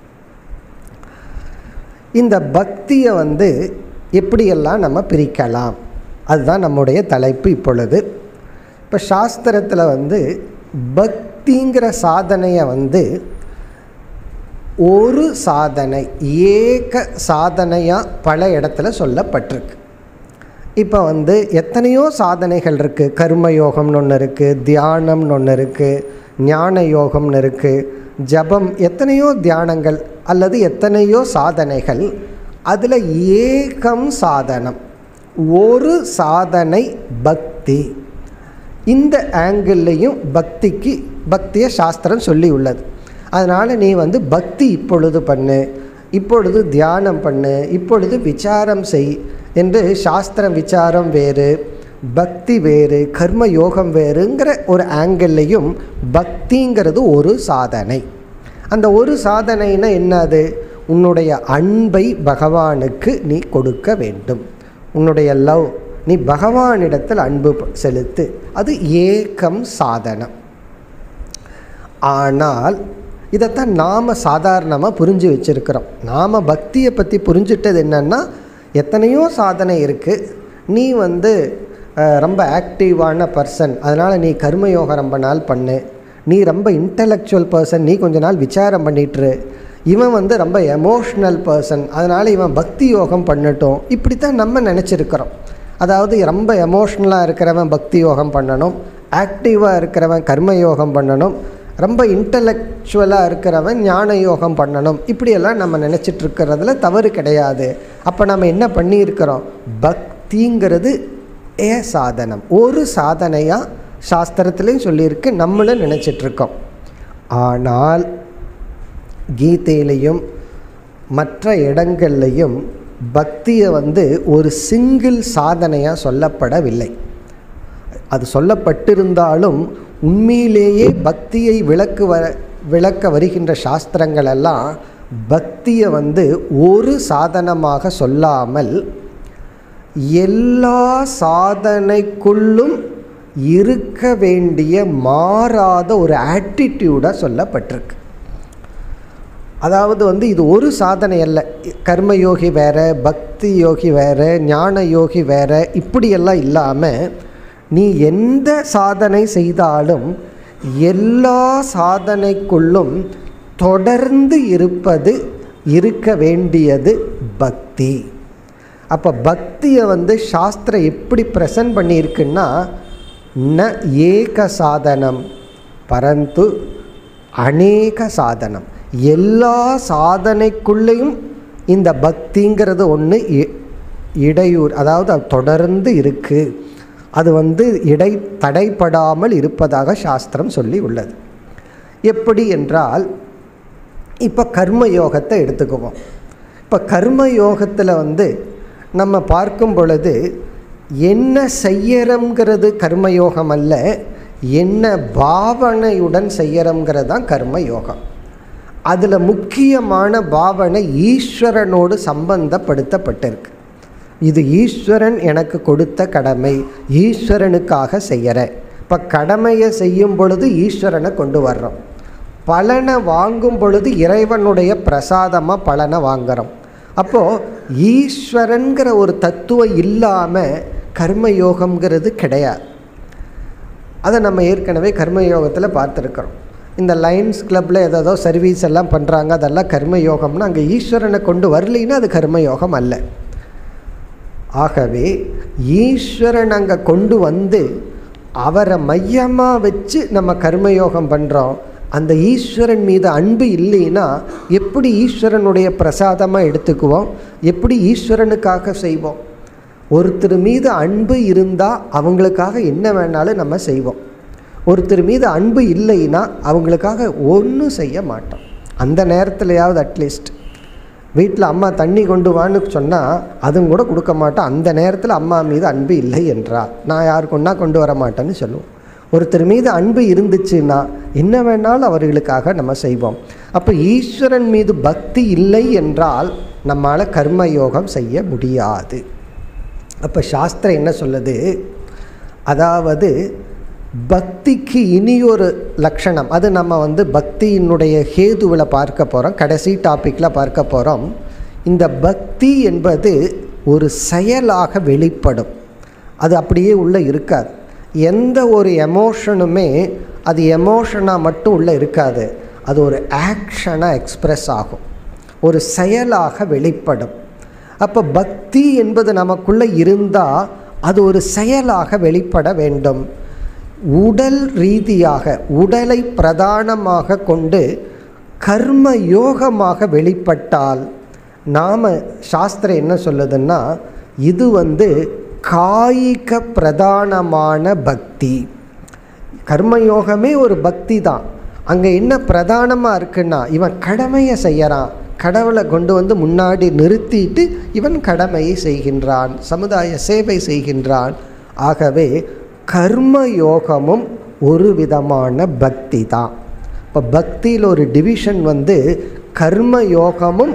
இந்த பக்தியை வந்து எப்படியெல்லாம் நம்ம பிரிக்கலாம் அதுதான் நம்முடைய தலைப்பு இப்பொழுது இப்போ சாஸ்திரத்தில் வந்து பக்திங்கிற சாதனையை வந்து ஒரு சாதனை ஏக சாதனையாக பல இடத்துல சொல்லப்பட்டிருக்கு இப்போ வந்து எத்தனையோ சாதனைகள் இருக்குது கர்மயோகம்னு ஒன்று இருக்குது தியானம்னு ஒன்று இருக்குது ஞான யோகம்னு இருக்குது ஜபம் எத்தனையோ தியானங்கள் அல்லது எத்தனையோ சாதனைகள் அதில் ஏகம் சாதனம் ஒரு சாதனை பக்தி இந்த ஆங்கிள்லேயும் பக்திக்கு பக்தியை சாஸ்திரம் சொல்லி உள்ளது அதனால் நீ வந்து பக்தி இப்பொழுது பண்ணு இப்பொழுது தியானம் பண்ணு இப்பொழுது விசாரம் செய் என்று சாஸ்திரம் விசாரம் வேறு பக்தி வேறு கர்ம யோகம் வேறுங்கிற ஒரு ஆங்கிள்லேயும் பக்திங்கிறது ஒரு சாதனை அந்த ஒரு சாதனைனா என்னது உன்னுடைய அன்பை பகவானுக்கு நீ கொடுக்க வேண்டும் உன்னுடைய லவ் நீ பகவானிடத்தில் அன்பு ப- செலுத்து அது ஏகம் சாதனம் ஆனால் இதைத்தான் நாம் சாதாரணமாக புரிஞ்சு வச்சுருக்கிறோம் நாம் பக்தியை பற்றி புரிஞ்சிட்டது என்னென்னா எத்தனையோ சாதனை இருக்குது நீ வந்து அஹ், ரொம்ப ஆக்டிவான பர்சன் அதனால் நீ கர்மயோகம் ரொம்ப நாள் பண்ணு நீ ரொம்ப இன்டலெக்சுவல் பர்சன் நீ கொஞ்ச நாள் விசாரம் பண்ணிட்டுரு இவன் வந்து ரொம்ப எமோஷ்னல் பர்சன் அதனால் இவன் பக்தி யோகம் பண்ணட்டும் இப்படித்தான் நம்ம நினச்சிருக்கிறோம் அதாவது ரொம்ப எமோஷ்னலாக இருக்கிறவன் பக்தி யோகம் பண்ணணும் ஆக்டிவாக இருக்கிறவன் கர்ம யோகம் பண்ணணும் ரொம்ப இன்டலெக்சுவலாக இருக்கிறவன் ஞான யோகம் பண்ணணும் இப்படியெல்லாம் நம்ம நினச்சிட்டு இருக்கிறதுல தவறு கிடையாது அப்போ நம்ம என்ன பண்ணியிருக்கிறோம் பக்திங்கிறது ஏ சாதனம் ஒரு சாதனையாக சாஸ்திரத்துலேயும் சொல்லியிருக்கு நம்மளும் நினச்சிட்ருக்கோம் ஆனால் கீதையிலையும் மற்ற இடங்கள்லையும் பக்தியை வந்து ஒரு சிங்கிள் சாதனையாக சொல்லப்படவில்லை அது சொல்லப்பட்டிருந்தாலும் உண்மையிலேயே பக்தியை விளக்கு வ விளக்க வருகின்ற சாஸ்திரங்கள் எல்லாம் பக்தியை வந்து ஒரு சாதனமாக சொல்லாமல் எல்லா சாதனைக்குள்ளும் இருக்க வேண்டிய மாறாத ஒரு ஆட்டிடியூடாக சொல்லப்பட்டிருக்கு அதாவது வந்து இது ஒரு சாதனை அல்ல கர்மயோகி வேற பக்தி யோகி வேற ஞான யோகி வேற இப்படியெல்லாம் இல்லாமல் நீ எந்த சாதனை செய்தாலும் எல்லா சாதனைக்குள்ளும் தொடர்ந்து இருப்பது இருக்க வேண்டியது பக்தி அப்போ பக்தியை வந்து சாஸ்திரம் எப்படி ப்ரெசன்ட் பண்ணியிருக்குன்னா ந ஏக சாதனம் பரந்து அநேக சாதனம் எல்லா சாதனைக்குள்ளேயும் இந்த பக்திங்கிறது ஒன்று இடையூர் அதாவது அது தொடர்ந்து இருக்குது அது வந்து இடை தடைப்படாமல் இருப்பதாக சாஸ்திரம் சொல்லி உள்ளது எப்படி என்றால் இப்போ கர்ம யோகத்தை எடுத்துக்குவோம் இப்போ கர்ம யோகத்தில் வந்து நம்ம பார்க்கும் பொழுது என்ன செய்யறோங்கிறது கர்மயோகம் அல்ல என்ன பாவனையுடன் செய்யறோங்கிறது தான் கர்ம யோகம் அதில் முக்கியமான பாவனை ஈஸ்வரனோடு சம்பந்தப்படுத்தப்பட்டிருக்கு இது ஈஸ்வரன் எனக்கு கொடுத்த கடமை ஈஸ்வரனுக்காக செய்கிறேன் இப்போ கடமையை செய்யும் பொழுது ஈஸ்வரனை கொண்டு வர்றோம் பலனை வாங்கும் பொழுது இறைவனுடைய பிரசாதமாக பலனை வாங்குகிறோம் அப்போது ஈஸ்வரன்கிற ஒரு தத்துவம் இல்லாமல் கர்மயோகம்ங்கிறது கிடையாது அதை நம்ம ஏற்கனவே கர்மயோகத்தில் பார்த்துருக்குறோம் இந்த லைன்ஸ் கிளப்பில் ஏதோ சர்வீஸ் எல்லாம் பண்ணுறாங்க அதெல்லாம் கர்மயோகம்னா அங்கே ஈஸ்வரனை கொண்டு வரலின்னா அது கர்மயோகம் அல்ல ஆகவே ஈஸ்வரன் அங்கே கொண்டு வந்து அவரை மையமாக வச்சு நம்ம கர்மயோகம் பண்ணுறோம் அந்த ஈஸ்வரன் மீது அன்பு இல்லைன்னா எப்படி ஈஸ்வரனுடைய பிரசாதமாக எடுத்துக்குவோம் எப்படி ஈஸ்வரனுக்காக செய்வோம் ஒருத்தர் மீது அன்பு இருந்தால் அவங்களுக்காக என்ன வேணாலும் நம்ம செய்வோம் ஒருத்தர் மீது அன்பு இல்லைன்னா அவங்களுக்காக ஒன்றும் செய்ய மாட்டோம் அந்த நேரத்துலையாவது அட்லீஸ்ட் வீட்டில் அம்மா தண்ணி கொண்டு வான்னு சொன்னால் அதுவும் கூட கொடுக்க மாட்டோம் அந்த நேரத்தில் அம்மா மீது அன்பு இல்லை என்றா நான் யாருக்குன்னா கொண்டு வர மாட்டேன்னு சொல்லுவோம் ஒருத்தர் மீது அன்பு இருந்துச்சுன்னா என்ன வேணாலும் அவர்களுக்காக நம்ம செய்வோம் அப்போ ஈஸ்வரன் மீது பக்தி இல்லை என்றால் நம்மளால் கர்மயோகம் செய்ய முடியாது அப்போ சாஸ்திரம் என்ன சொல்லுது அதாவது பக்திக்கு இனியொரு லட்சணம் அது நம்ம வந்து பக்தியினுடைய ஹேதுவில் பார்க்க போகிறோம் கடைசி டாப்பிக்கில் பார்க்க போகிறோம் இந்த பக்தி என்பது ஒரு செயலாக வெளிப்படும் அது அப்படியே உள்ளே இருக்காது எந்த ஒரு எமோஷனுமே அது எமோஷனாக மட்டும் உள்ளே இருக்காது அது ஒரு ஆக்ஷனாக எக்ஸ்ப்ரெஸ் ஆகும் ஒரு செயலாக வெளிப்படும் அப்போ பக்தி என்பது நமக்குள்ளே இருந்தால் அது ஒரு செயலாக வெளிப்பட வேண்டும் உடல் ரீதியாக உடலை பிரதானமாக கொண்டு கர்ம யோகமாக வெளிப்பட்டால் நாம் சாஸ்திரம் என்ன சொல்லுதுன்னா இது வந்து காய்க பிரதானமான பக்தி கர்மயோகமே ஒரு பக்தி தான் அங்கே என்ன பிரதானமாக இருக்குன்னா இவன் கடமையை செய்யறான் கடவுளை கொண்டு வந்து முன்னாடி நிறுத்திட்டு இவன் கடமையை செய்கின்றான் சமுதாய சேவை செய்கின்றான் ஆகவே கர்ம யோகமும் ஒரு விதமான பக்தி தான் இப்போ பக்தியில் ஒரு டிவிஷன் வந்து கர்ம யோகமும்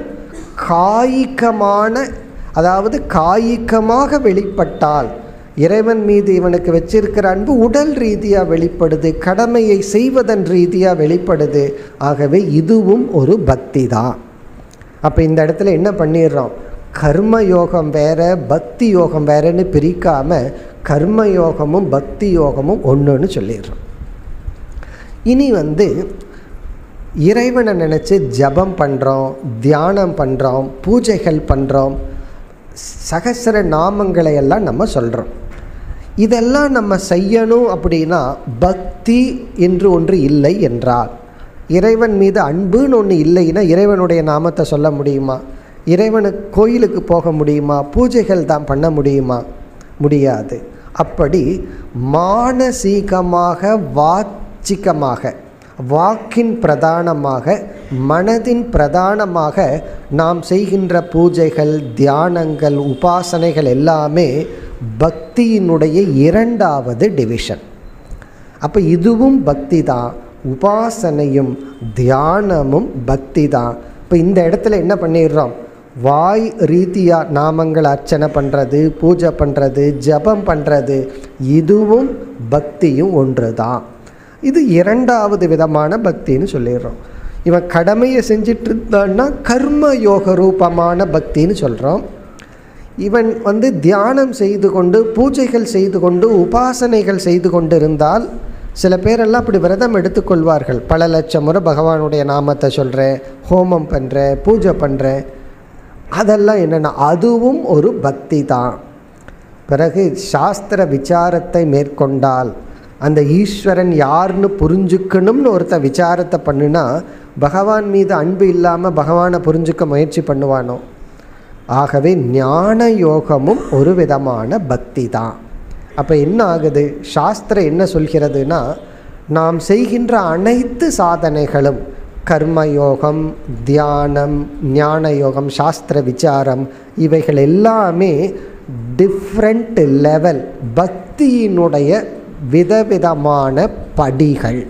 காய்கமான அதாவது காய்கமாக வெளிப்பட்டால் இறைவன் மீது இவனுக்கு வச்சிருக்கிற அன்பு உடல் ரீதியாக வெளிப்படுது கடமையை செய்வதன் ரீதியாக வெளிப்படுது ஆகவே இதுவும் ஒரு பக்தி தான் அப்போ இந்த இடத்துல என்ன பண்ணிடுறோம் கர்ம யோகம் வேற பக்தி யோகம் வேறன்னு பிரிக்காம கர்ம யோகமும் பக்தி யோகமும் ஒன்றுன்னு சொல்லிடுறோம் இனி வந்து இறைவனை நினச்சி ஜபம் பண்ணுறோம் தியானம் பண்ணுறோம் பூஜைகள் பண்ணுறோம் சகசர நாமங்களை எல்லாம் நம்ம சொல்கிறோம் இதெல்லாம் நம்ம செய்யணும் அப்படின்னா பக்தி என்று ஒன்று இல்லை என்றால் இறைவன் மீது அன்புன்னு ஒன்று இல்லைன்னா இறைவனுடைய நாமத்தை சொல்ல முடியுமா இறைவனுக்கு கோயிலுக்கு போக முடியுமா பூஜைகள் தான் பண்ண முடியுமா முடியாது அப்படி மானசீகமாக வாச்சிக்கமாக வாக்கின் பிரதானமாக மனதின் பிரதானமாக நாம் செய்கின்ற பூஜைகள் தியானங்கள் உபாசனைகள் எல்லாமே பக்தியினுடைய இரண்டாவது டிவிஷன் அப்போ இதுவும் பக்தி தான் உபாசனையும் தியானமும் பக்தி தான் இப்போ இந்த இடத்துல என்ன பண்ணிடுறோம் வாய் ரீதியாக நாமங்கள் அர்ச்சனை பண்ணுறது பூஜை பண்ணுறது ஜபம் பண்ணுறது இதுவும் பக்தியும் ஒன்று தான் இது இரண்டாவது விதமான பக்தின்னு சொல்லிடுறோம் இவன் கடமையை செஞ்சிட்டு இருந்தான்னா கர்ம யோக ரூபமான பக்தின்னு சொல்கிறோம் இவன் வந்து தியானம் செய்து கொண்டு பூஜைகள் செய்து கொண்டு உபாசனைகள் செய்து கொண்டு இருந்தால் சில பேரெல்லாம் அப்படி விரதம் எடுத்துக்கொள்வார்கள் பல லட்சம் முறை பகவானுடைய நாமத்தை சொல்கிறேன் ஹோமம் பண்ணுறேன் பூஜை பண்ணுறேன் அதெல்லாம் என்னென்னா அதுவும் ஒரு பக்தி தான் பிறகு சாஸ்திர விசாரத்தை மேற்கொண்டால் அந்த ஈஸ்வரன் யாருன்னு புரிஞ்சுக்கணும்னு ஒருத்தன் விசாரத்தை பண்ணுனா பகவான் மீது அன்பு இல்லாமல் பகவானை புரிஞ்சுக்க முயற்சி பண்ணுவானோ ஆகவே ஞான யோகமும் ஒரு விதமான பக்தி தான் அப்போ என்ன ஆகுது சாஸ்திரம் என்ன சொல்கிறதுனா நாம் செய்கின்ற அனைத்து சாதனைகளும் கர்மயோகம் தியானம் ஞான யோகம் சாஸ்திர விசாரம் இவைகள் எல்லாமே டிஃப்ரெண்ட் லெவல் பக்தியினுடைய விதவிதமான படிகள்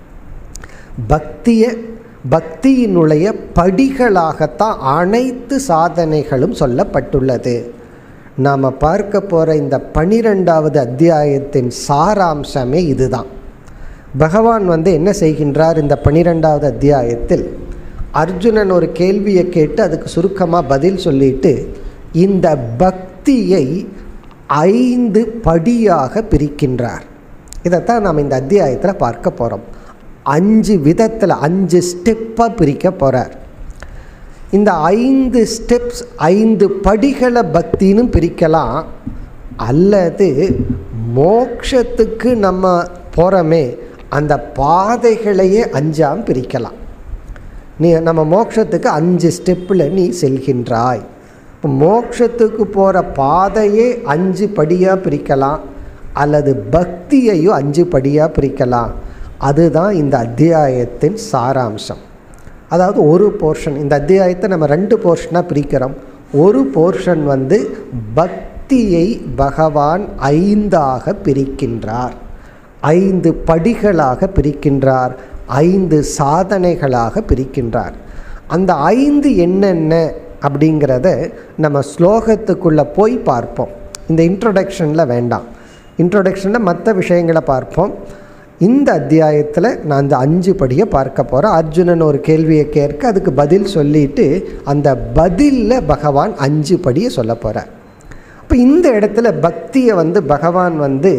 பக்தியை பக்தியினுடைய படிகளாகத்தான் அனைத்து சாதனைகளும் சொல்லப்பட்டுள்ளது நாம் பார்க்க போகிற இந்த பனிரெண்டாவது அத்தியாயத்தின் சாராம்சமே இதுதான் பகவான் வந்து என்ன செய்கின்றார் இந்த பனிரெண்டாவது அத்தியாயத்தில் அர்ஜுனன் ஒரு கேள்வியை கேட்டு அதுக்கு சுருக்கமாக பதில் சொல்லிட்டு இந்த பக்தியை ஐந்து படியாக பிரிக்கின்றார் இதைத்தான் நாம் இந்த அத்தியாயத்தில் பார்க்க போகிறோம் அஞ்சு விதத்தில் அஞ்சு ஸ்டெப்பாக பிரிக்க போகிறார் இந்த ஐந்து ஸ்டெப்ஸ் ஐந்து படிகளை பக்தின்னு பிரிக்கலாம் அல்லது மோக்ஷத்துக்கு நம்ம போகிறோமே அந்த பாதைகளையே அஞ்சாம் பிரிக்கலாம் நீ நம்ம மோட்சத்துக்கு அஞ்சு ஸ்டெப்பில் நீ செல்கின்றாய் இப்போ மோட்சத்துக்கு போகிற பாதையே அஞ்சு படியாக பிரிக்கலாம் அல்லது பக்தியையும் அஞ்சு படியாக பிரிக்கலாம் அதுதான் இந்த அத்தியாயத்தின் சாராம்சம் அதாவது ஒரு போர்ஷன் இந்த அத்தியாயத்தை நம்ம ரெண்டு போர்ஷனாக பிரிக்கிறோம் ஒரு போர்ஷன் வந்து பக்தியை பகவான் ஐந்தாக பிரிக்கின்றார் ஐந்து படிகளாக பிரிக்கின்றார் ஐந்து சாதனைகளாக பிரிக்கின்றார் அந்த ஐந்து என்னென்ன அப்படிங்கிறத நம்ம ஸ்லோகத்துக்குள்ளே போய் பார்ப்போம் இந்த இன்ட்ரொடக்ஷனில் வேண்டாம் இன்ட்ரொடக்ஷனில் மற்ற விஷயங்களை பார்ப்போம் இந்த அத்தியாயத்தில் நான் அந்த அஞ்சு படியை பார்க்க போகிறேன் அர்ஜுனன் ஒரு கேள்வியை கேட்க அதுக்கு பதில் சொல்லிட்டு அந்த பதிலில் பகவான் அஞ்சு படியை சொல்ல போகிறார் இப்போ இந்த இடத்துல பக்தியை வந்து பகவான் வந்து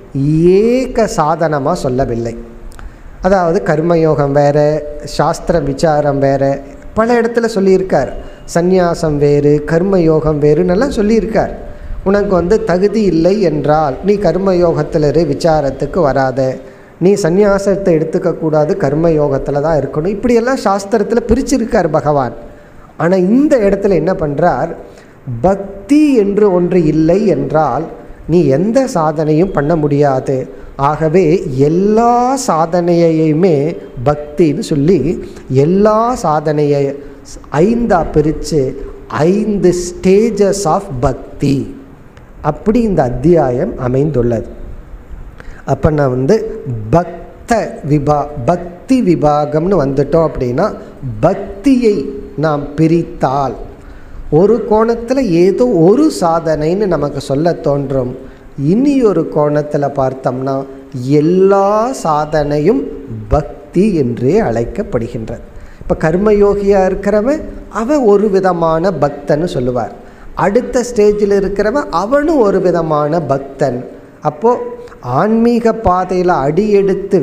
ஏக சாதனமாக சொல்லவில்லை அதாவது கர்மயோகம் வேறு சாஸ்திர விசாரம் வேறு பல இடத்துல சொல்லியிருக்கார் சந்நியாசம் வேறு கர்மயோகம் வேறுன்னெல்லாம் சொல்லியிருக்கார் உனக்கு வந்து தகுதி இல்லை என்றால் நீ கர்மயோகத்தில் இரு விசாரத்துக்கு வராத நீ சந்நியாசத்தை எடுத்துக்கக்கூடாது கர்மயோகத்தில் தான் இருக்கணும் இப்படியெல்லாம் சாஸ்திரத்தில் பிரிச்சிருக்கார் பகவான் ஆனால் இந்த இடத்துல என்ன பண்ணுறார் பக்தி என்று ஒன்று இல்லை என்றால் நீ எந்த சாதனையும் பண்ண முடியாது ஆகவே எல்லா சாதனையையுமே பக்தின்னு சொல்லி எல்லா சாதனையை ஐந்தா பிரித்து ஐந்து ஸ்டேஜஸ் ஆஃப் பக்தி அப்படி இந்த அத்தியாயம் அமைந்துள்ளது அப்போ நான் வந்து பக்த விபா பக்தி விபாகம்னு வந்துட்டோம் அப்படின்னா பக்தியை நாம் பிரித்தால் ஒரு கோணத்தில் ஏதோ ஒரு சாதனைன்னு நமக்கு சொல்ல தோன்றும் இனி ஒரு கோணத்தில் பார்த்தோம்னா எல்லா சாதனையும் பக்தி என்றே அழைக்கப்படுகின்றது இப்போ கர்மயோகியாக இருக்கிறவன் அவன் ஒரு விதமான பக்தன்னு சொல்லுவார் அடுத்த ஸ்டேஜில் இருக்கிறவன் அவனும் ஒரு விதமான பக்தன் அப்போது ஆன்மீக பாதையில் அடியெடுத்து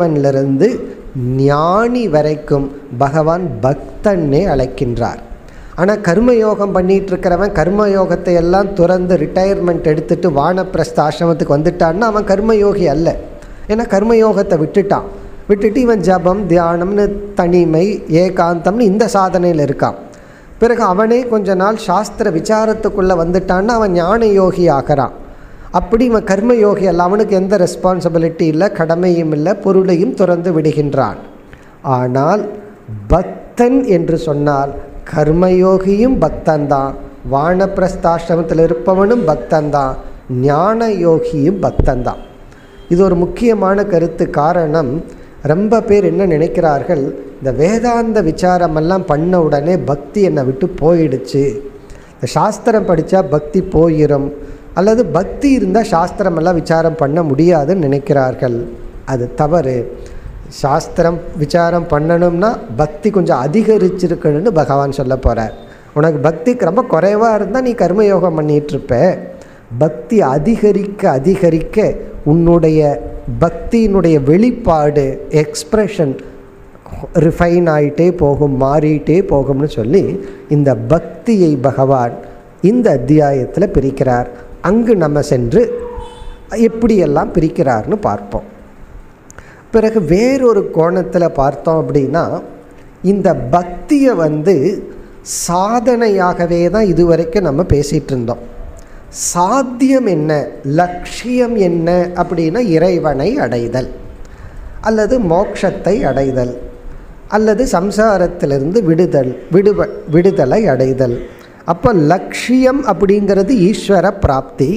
வச்சவனிலிருந்து ஞானி வரைக்கும் பகவான் பக்தன்னே அழைக்கின்றார் ஆனால் கர்மயோகம் பண்ணிட்டு இருக்கிறவன் கர்மயோகத்தை எல்லாம் துறந்து ரிட்டையர்மெண்ட் எடுத்துட்டு வானப்பிரஸ்த ஆசிரமத்துக்கு வந்துட்டான்னா அவன் கர்மயோகி அல்ல ஏன்னா கர்மயோகத்தை விட்டுட்டான் விட்டுட்டு இவன் ஜபம் தியானம்னு தனிமை ஏகாந்தம்னு இந்த சாதனையில் இருக்கான் பிறகு அவனே கொஞ்ச நாள் சாஸ்திர விசாரத்துக்குள்ளே வந்துட்டான்னா அவன் ஞான யோகி ஆகிறான் அப்படி இவன் கர்மயோகி அல்ல அவனுக்கு எந்த ரெஸ்பான்சிபிலிட்டி இல்லை கடமையும் இல்லை பொருளையும் துறந்து விடுகின்றான் ஆனால் பக்தன் என்று சொன்னால் கர்மயோகியும் பக்தன்தான் வானப்பிரஸ்தாசிரமத்தில் இருப்பவனும் பக்தன்தான் ஞான யோகியும் பக்தன்தான் இது ஒரு முக்கியமான கருத்து காரணம் ரொம்ப பேர் என்ன நினைக்கிறார்கள் இந்த வேதாந்த விசாரமெல்லாம் பண்ண உடனே பக்தி என்னை விட்டு போயிடுச்சு இந்த சாஸ்திரம் படித்தா பக்தி போயிடும் அல்லது பக்தி இருந்தால் சாஸ்திரமெல்லாம் விசாரம் பண்ண முடியாதுன்னு நினைக்கிறார்கள் அது தவறு சாஸ்திரம் விசாரம் பண்ணணும்னா பக்தி கொஞ்சம் அதிகரிச்சிருக்கணும்னு பகவான் சொல்ல போகிறார் உனக்கு பக்தி ரொம்ப குறைவாக இருந்தால் நீ கர்மயோகம் பண்ணிகிட்ருப்ப பக்தி அதிகரிக்க அதிகரிக்க உன்னுடைய பக்தியினுடைய வெளிப்பாடு எக்ஸ்ப்ரெஷன் ரிஃபைன் ஆகிட்டே போகும் மாறிட்டே போகும்னு சொல்லி இந்த பக்தியை பகவான் இந்த அத்தியாயத்தில் பிரிக்கிறார் அங்கு நம்ம சென்று எப்படியெல்லாம் பிரிக்கிறார்னு பார்ப்போம் பிறகு வேறொரு கோணத்தில் பார்த்தோம் அப்படின்னா இந்த பக்தியை வந்து சாதனையாகவே தான் இதுவரைக்கும் நம்ம பேசிகிட்டு இருந்தோம் சாத்தியம் என்ன லட்சியம் என்ன அப்படின்னா இறைவனை அடைதல் அல்லது மோட்சத்தை அடைதல் அல்லது சம்சாரத்திலிருந்து விடுதல் விடுவ விடுதலை அடைதல் அப்போ லட்சியம் அப்படிங்கிறது ஈஸ்வர பிராப்தி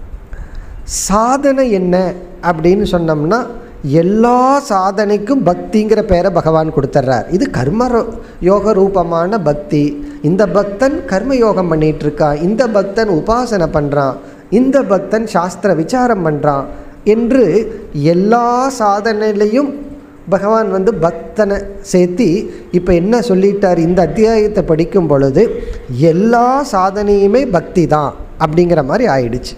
சாதனை என்ன அப்படின்னு சொன்னோம்னா எல்லா சாதனைக்கும் பக்திங்கிற பேரை பகவான் கொடுத்துட்றார் இது கர்ம யோக ரூபமான பக்தி இந்த பக்தன் கர்ம யோகம் பண்ணிட்டு இருக்கான் இந்த பக்தன் உபாசனை பண்ணுறான் இந்த பக்தன் சாஸ்திர விசாரம் பண்ணுறான் என்று எல்லா சாதனையிலையும் பகவான் வந்து பக்தனை சேர்த்தி இப்போ என்ன சொல்லிட்டார் இந்த அத்தியாயத்தை படிக்கும் பொழுது எல்லா சாதனையுமே பக்தி தான் அப்படிங்கிற மாதிரி ஆயிடுச்சு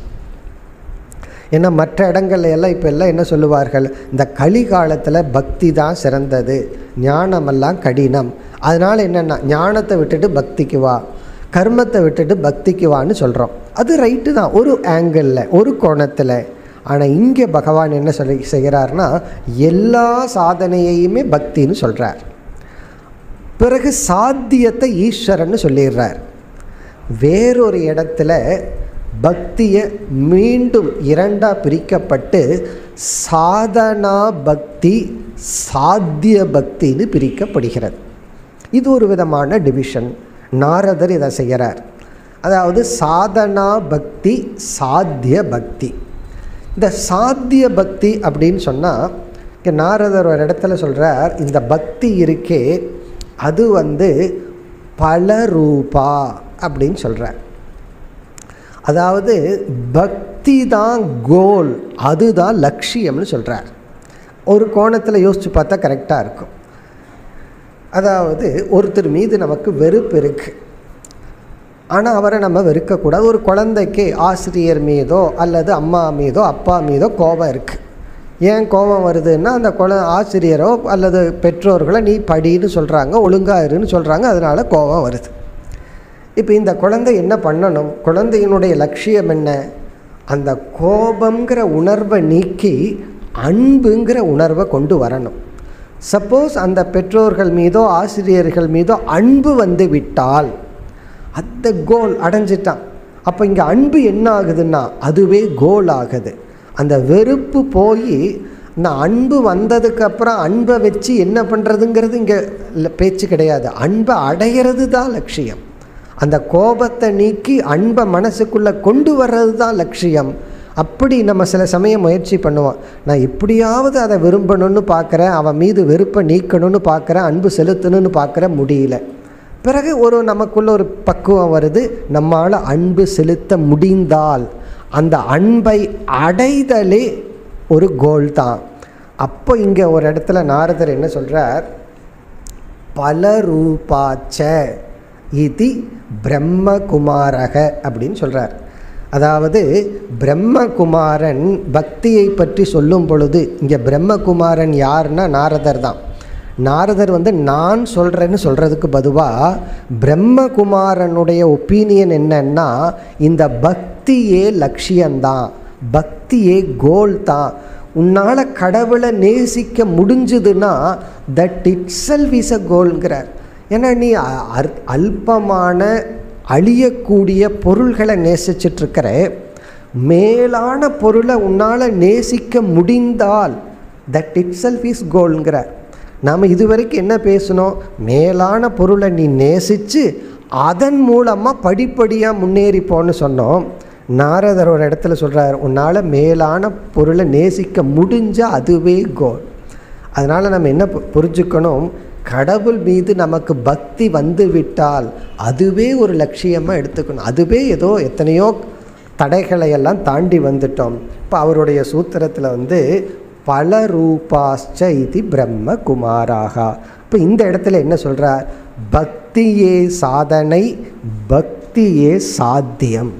ஏன்னா மற்ற இடங்கள்ல எல்லாம் இப்போ எல்லாம் என்ன சொல்லுவார்கள் இந்த கலிகாலத்தில் பக்தி தான் சிறந்தது ஞானமெல்லாம் கடினம் அதனால் என்னென்னா ஞானத்தை விட்டுட்டு பக்திக்கு வா கர்மத்தை விட்டுட்டு பக்திக்கு வான்னு சொல்கிறோம் அது ரைட்டு தான் ஒரு ஆங்கிளில் ஒரு கோணத்தில் ஆனால் இங்கே பகவான் என்ன சொல்லி செய்கிறார்னா எல்லா சாதனையையுமே பக்தின்னு சொல்கிறார் பிறகு சாத்தியத்தை ஈஸ்வரன்னு சொல்லிடுறார் வேறொரு இடத்துல பக்தியை மீண்டும் இரண்டாக பிரிக்கப்பட்டு சாதனா பக்தி சாத்திய பக்தின்னு பிரிக்கப்படுகிறது இது ஒரு விதமான டிவிஷன் நாரதர் இதை செய்கிறார் அதாவது சாதனா பக்தி சாத்திய பக்தி இந்த சாத்திய பக்தி அப்படின்னு சொன்னால் இங்கே நாரதர் ஒரு இடத்துல சொல்கிறார் இந்த பக்தி இருக்கே அது வந்து பல ரூபா அப்படின்னு சொல்கிறார் அதாவது பக்தி தான் கோல் அதுதான் லட்சியம்னு சொல்கிறார் ஒரு கோணத்தில் யோசித்து பார்த்தா கரெக்டாக இருக்கும் அதாவது ஒருத்தர் மீது நமக்கு வெறுப்பு இருக்குது ஆனால் அவரை நம்ம வெறுக்கக்கூடாது ஒரு குழந்தைக்கு ஆசிரியர் மீதோ அல்லது அம்மா மீதோ அப்பா மீதோ கோபம் இருக்குது ஏன் கோபம் வருதுன்னா அந்த குழ ஆசிரியரோ அல்லது பெற்றோர்களை நீ படின்னு சொல்கிறாங்க ஒழுங்காக இருன்னு சொல்கிறாங்க அதனால் கோபம் வருது இப்போ இந்த குழந்தை என்ன பண்ணணும் குழந்தையினுடைய லட்சியம் என்ன அந்த கோபங்கிற உணர்வை நீக்கி அன்புங்கிற உணர்வை கொண்டு வரணும் சப்போஸ் அந்த பெற்றோர்கள் மீதோ ஆசிரியர்கள் மீதோ அன்பு வந்து விட்டால் அந்த கோல் அடைஞ்சிட்டான் அப்போ இங்கே அன்பு என்ன ஆகுதுன்னா அதுவே கோல் ஆகுது அந்த வெறுப்பு போய் நான் அன்பு வந்ததுக்கப்புறம் அன்பை வச்சு என்ன பண்ணுறதுங்கிறது இங்கே பேச்சு கிடையாது அன்பை அடையிறது தான் லட்சியம் அந்த கோபத்தை நீக்கி அன்பை மனசுக்குள்ளே கொண்டு வர்றது தான் லட்சியம் அப்படி நம்ம சில சமயம் முயற்சி பண்ணுவோம் நான் எப்படியாவது அதை விரும்பணும்னு பார்க்குறேன் அவன் மீது வெறுப்பை நீக்கணும்னு பார்க்குறேன் அன்பு செலுத்தணும்னு பார்க்குறேன் முடியல பிறகு ஒரு நமக்குள்ள ஒரு பக்குவம் வருது நம்மால் அன்பு செலுத்த முடிந்தால் அந்த அன்பை அடைதலே ஒரு கோல் தான் அப்போ இங்கே ஒரு இடத்துல நாரதர் என்ன சொல்கிறார் பல ரூபாச்ச இது பிரம்மகுமாரக அப்படின்னு சொல்கிறார் அதாவது பிரம்மகுமாரன் பக்தியை பற்றி சொல்லும் பொழுது இங்கே பிரம்மகுமாரன் யாருன்னா நாரதர் தான் நாரதர் வந்து நான் சொல்கிறேன்னு சொல்கிறதுக்கு பதுவாக பிரம்மகுமாரனுடைய ஒப்பீனியன் என்னன்னா இந்த பக்தியே லட்சியம்தான் பக்தியே கோல் தான் உன்னால் கடவுளை நேசிக்க முடிஞ்சுதுன்னா that it self is a கோல்ங்கிறார் ஏன்னா நீ அ- அற்- அல்பமான அழியக்கூடிய பொருள்களை நேசிச்சிட்ருக்கிற மேலான பொருளை உன்னால் நேசிக்க முடிந்தால் தட் இட் செல்ஃப் இஸ் கோல்ங்கிறார் நாம் இதுவரைக்கும் என்ன பேசணும் மேலான பொருளை நீ நேசித்து அதன் மூலமாக படிப்படியாக முன்னேறி போன்னு சொன்னோம் நாரதர் ஒரு இடத்துல சொல்கிறார் உன்னால் மேலான பொருளை நேசிக்க முடிஞ்சால் அதுவே கோல் அதனால் நம்ம என்ன பு- புரிஞ்சுக்கணும் கடவுள் மீது நமக்கு பக்தி வந்து விட்டால் அதுவே ஒரு லட்சியமாக எடுத்துக்கணும் அதுவே ஏதோ எத்தனையோ தடைகளை எல்லாம் தாண்டி வந்துட்டோம் இப்போ அவருடைய சூத்திரத்தில் வந்து பல ரூபாச்ச இது பிரம்ம குமாராகா இப்போ இந்த இடத்துல என்ன சொல்கிறார் பக்தியே சாதனை பக்தியே சாத்தியம்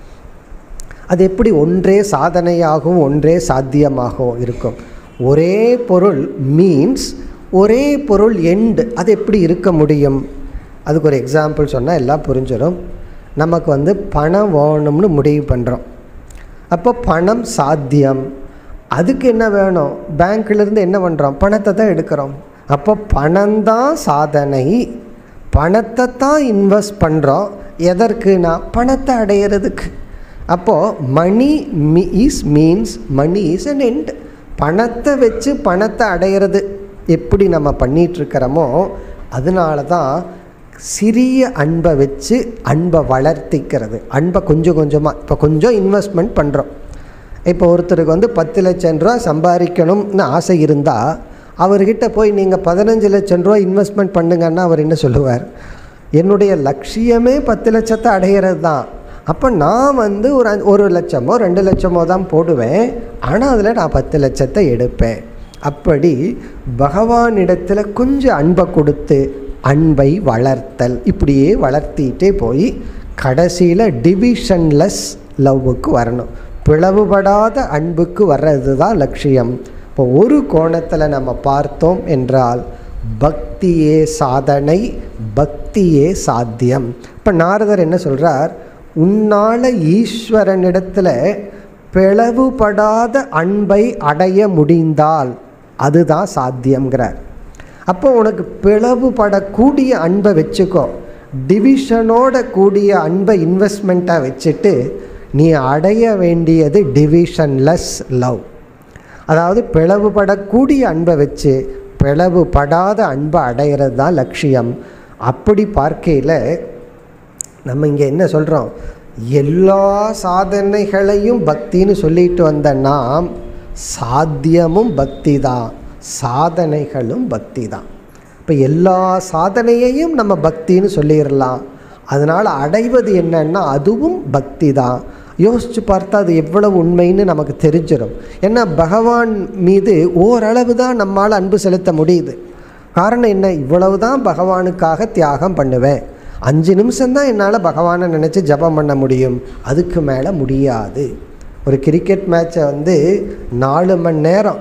அது எப்படி ஒன்றே சாதனையாகவும் ஒன்றே சாத்தியமாகவும் இருக்கும் ஒரே பொருள் மீன்ஸ் ஒரே பொருள் எண்டு அது எப்படி இருக்க முடியும் அதுக்கு ஒரு எக்ஸாம்பிள் சொன்னால் எல்லாம் புரிஞ்சிடும் நமக்கு வந்து பணம் வேணும்னு முடிவு பண்ணுறோம் அப்போ பணம் சாத்தியம் அதுக்கு என்ன வேணும் பேங்க்லேருந்து என்ன பண்ணுறோம் பணத்தை தான் எடுக்கிறோம் அப்போ பணம்தான் சாதனை பணத்தை தான் இன்வெஸ்ட் பண்ணுறோம் எதற்குனா பணத்தை அடையிறதுக்கு அப்போது money me is means money is an end பணத்தை வச்சு பணத்தை அடையிறது எப்படி நம்ம பண்ணிகிட்ருக்கிறோமோ அதனால தான் சிறிய அன்பை வச்சு அன்பை வளர்த்திக்கிறது அன்பை கொஞ்சம் கொஞ்சமாக இப்போ கொஞ்சம் இன்வெஸ்ட்மெண்ட் பண்ணுறோம் இப்போ ஒருத்தருக்கு வந்து பத்து லட்சம் ரூபா சம்பாதிக்கணும்னு ஆசை இருந்தால் அவர்கிட்ட போய் நீங்கள் பதினஞ்சு லட்சம் ரூபா இன்வெஸ்ட்மெண்ட் பண்ணுங்கன்னா அவர் என்ன சொல்லுவார் என்னுடைய லட்சியமே பத்து லட்சத்தை அடையிறது தான் அப்போ நான் வந்து ஒரு அஞ்சு- ஒரு லட்சமோ ரெண்டு லட்சமோ தான் போடுவேன் ஆனால் அதில் நான் பத்து லட்சத்தை எடுப்பேன் அப்படி பகவானிடத்தில் கொஞ்சம் அன்பை கொடுத்து அன்பை வளர்த்தல் இப்படியே வளர்த்திட்டே போய் கடைசியில் டிவிஷன்லெஸ் லவ்வுக்கு வரணும் பிளவுபடாத அன்புக்கு வர்றது தான் லட்சியம் இப்போ ஒரு கோணத்தில் நம்ம பார்த்தோம் என்றால் பக்தியே சாதனை பக்தியே சாத்தியம் இப்போ நாரதர் என்ன சொல்கிறார் உன்னால் ஈஸ்வரனிடத்தில் பிளவுபடாத அன்பை அடைய முடிந்தால் அதுதான் சாத்தியம்ங்கிறார் அப்போ உனக்கு பிளவுபடக்கூடிய அன்பை வச்சுக்கோ டிவிஷனோட கூடிய அன்பை இன்வெஸ்ட்மெண்ட்டாக வச்சுட்டு நீ அடைய வேண்டியது டிவிஷன்லெஸ் லவ் அதாவது பிளவுபடக்கூடிய அன்பை வச்சு பிளவுபடாத அன்பை அடையிறது தான் லட்சியம் அப்படி பார்க்கையில் நம்ம இங்கே என்ன சொல்கிறோம் எல்லா சாதனைகளையும் பக்தின்னு சொல்லிட்டு வந்த நாம் சாத்தியமும் பக்தி தான் சாதனைகளும் பக்தி தான் இப்போ எல்லா சாதனையையும் நம்ம பக்தின்னு சொல்லிடலாம் அதனால் அடைவது என்னன்னா அதுவும் பக்தி தான் யோசித்து பார்த்தா அது எவ்வளவு உண்மைன்னு நமக்கு தெரிஞ்சிடும் ஏன்னா பகவான் மீது ஓரளவு தான் நம்மால் அன்பு செலுத்த முடியுது காரணம் என்ன இவ்வளவு தான் பகவானுக்காக தியாகம் பண்ணுவேன் அஞ்சு நிமிஷம்தான் என்னால் பகவானை நினச்சி ஜெபம் பண்ண முடியும் அதுக்கு மேலே முடியாது ஒரு கிரிக்கெட் மேட்சை வந்து நாலு மணி நேரம்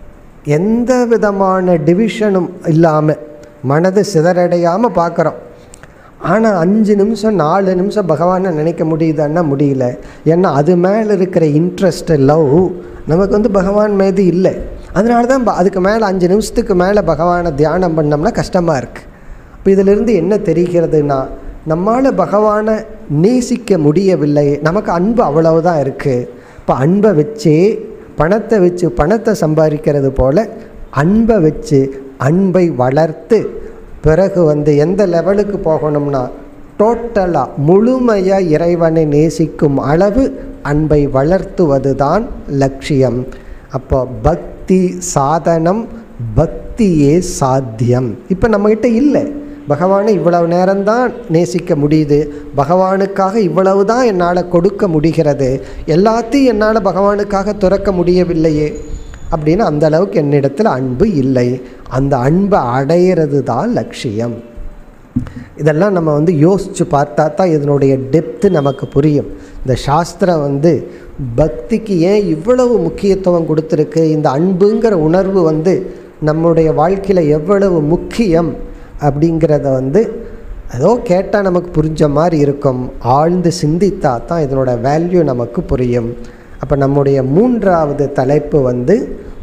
எந்த விதமான டிவிஷனும் இல்லாமல் மனது சிதறடையாமல் பார்க்குறோம் ஆனால் அஞ்சு நிமிஷம் நாலு நிமிஷம் பகவானை நினைக்க முடியுதான்னா முடியல ஏன்னா அது மேலே இருக்கிற இன்ட்ரெஸ்ட் லவ் நமக்கு வந்து பகவான் மீது இல்லை அதனால தான் ப- அதுக்கு மேலே அஞ்சு நிமிஷத்துக்கு மேலே பகவானை தியானம் பண்ணோம்னா கஷ்டமாக இருக்குது இப்போ இதிலிருந்து என்ன தெரிகிறதுனா நம்மால் பகவானை நேசிக்க முடியவில்லை நமக்கு அன்பு அவ்வளவுதான் இருக்குது இப்போ அன்பை வச்சே பணத்தை வச்சு பணத்தை சம்பாதிக்கிறது போல் அன்பை வச்சு அன்பை வளர்த்து பிறகு வந்து எந்த லெவலுக்கு போகணும்னா டோட்டலாக முழுமையாக இறைவனை நேசிக்கும் அளவு அன்பை வளர்த்துவது தான் லட்சியம் அப்போ பக்தி சாதனம் பக்தியே சாத்தியம் இப்போ நம்மக்கிட்ட இல்லை பகவானை இவ்வளவு நேரம்தான் நேசிக்க முடியுது பகவானுக்காக இவ்வளவு தான் என்னால் கொடுக்க முடிகிறது எல்லாத்தையும் என்னால் பகவானுக்காக துறக்க முடியவில்லையே அப்படின்னு அந்த அளவுக்கு என்னிடத்தில் அன்பு இல்லை அந்த அன்பை அடையிறது தான் லட்சியம் இதெல்லாம் நம்ம வந்து யோசித்து பார்த்தா தான் இதனுடைய டெப்த்து நமக்கு புரியும் இந்த சாஸ்திரம் வந்து பக்திக்கு ஏன் இவ்வளவு முக்கியத்துவம் கொடுத்துருக்கு இந்த அன்புங்கிற உணர்வு வந்து நம்முடைய வாழ்க்கையில் எவ்வளவு முக்கியம் அப்படிங்கிறத வந்து ஏதோ கேட்டால் நமக்கு புரிஞ்ச மாதிரி இருக்கும் ஆழ்ந்து சிந்தித்தா தான் இதனோட வேல்யூ நமக்கு புரியும் அப்போ நம்முடைய மூன்றாவது தலைப்பு வந்து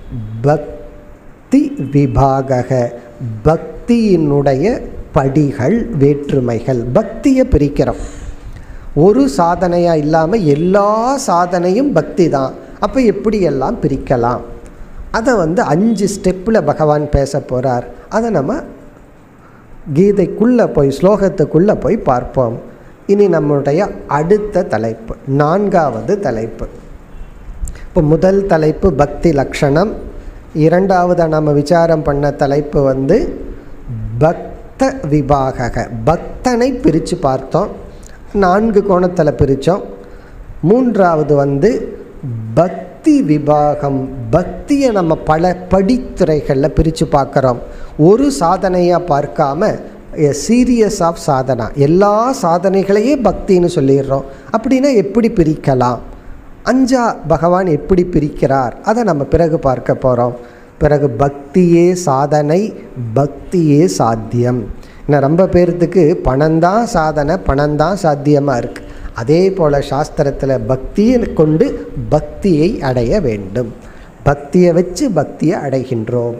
பக்தி விபாகக பக்தியினுடைய படிகள் வேற்றுமைகள் பக்தியை பிரிக்கிறோம் ஒரு சாதனையாக இல்லாமல் எல்லா சாதனையும் பக்தி தான் அப்போ எப்படியெல்லாம் பிரிக்கலாம் அதை வந்து அஞ்சு ஸ்டெப்பில் பகவான் பேச போகிறார் அதை நம்ம கீதைக்குள்ளே போய் ஸ்லோகத்துக்குள்ளே போய் பார்ப்போம் இனி நம்முடைய அடுத்த தலைப்பு நான்காவது தலைப்பு இப்போ முதல் தலைப்பு பக்தி லக்ஷணம் இரண்டாவது நம்ம விசாரம் பண்ண தலைப்பு வந்து பக்த விபாகக பக்தனை பிரித்து பார்த்தோம் நான்கு கோணத்தில் பிரித்தோம் மூன்றாவது வந்து பக்தி விபாகம் பக்தியை நம்ம பல படித்துறைகளில் பிரித்து பார்க்குறோம் ஒரு சாதனையாக பார்க்காம சீரியஸ் ஆஃப் சாதனா எல்லா சாதனைகளையே பக்தின்னு சொல்லிடுறோம் அப்படின்னா எப்படி பிரிக்கலாம் அஞ்சா பகவான் எப்படி பிரிக்கிறார் அதை நம்ம பிறகு பார்க்க போகிறோம் பிறகு பக்தியே சாதனை பக்தியே சாத்தியம் இன்னும் ரொம்ப பேர்த்துக்கு பணம்தான் சாதனை பணம்தான் சாத்தியமாக இருக்குது அதே போல் சாஸ்திரத்தில் பக்தியை கொண்டு பக்தியை அடைய வேண்டும் பக்தியை வச்சு பக்தியை அடைகின்றோம்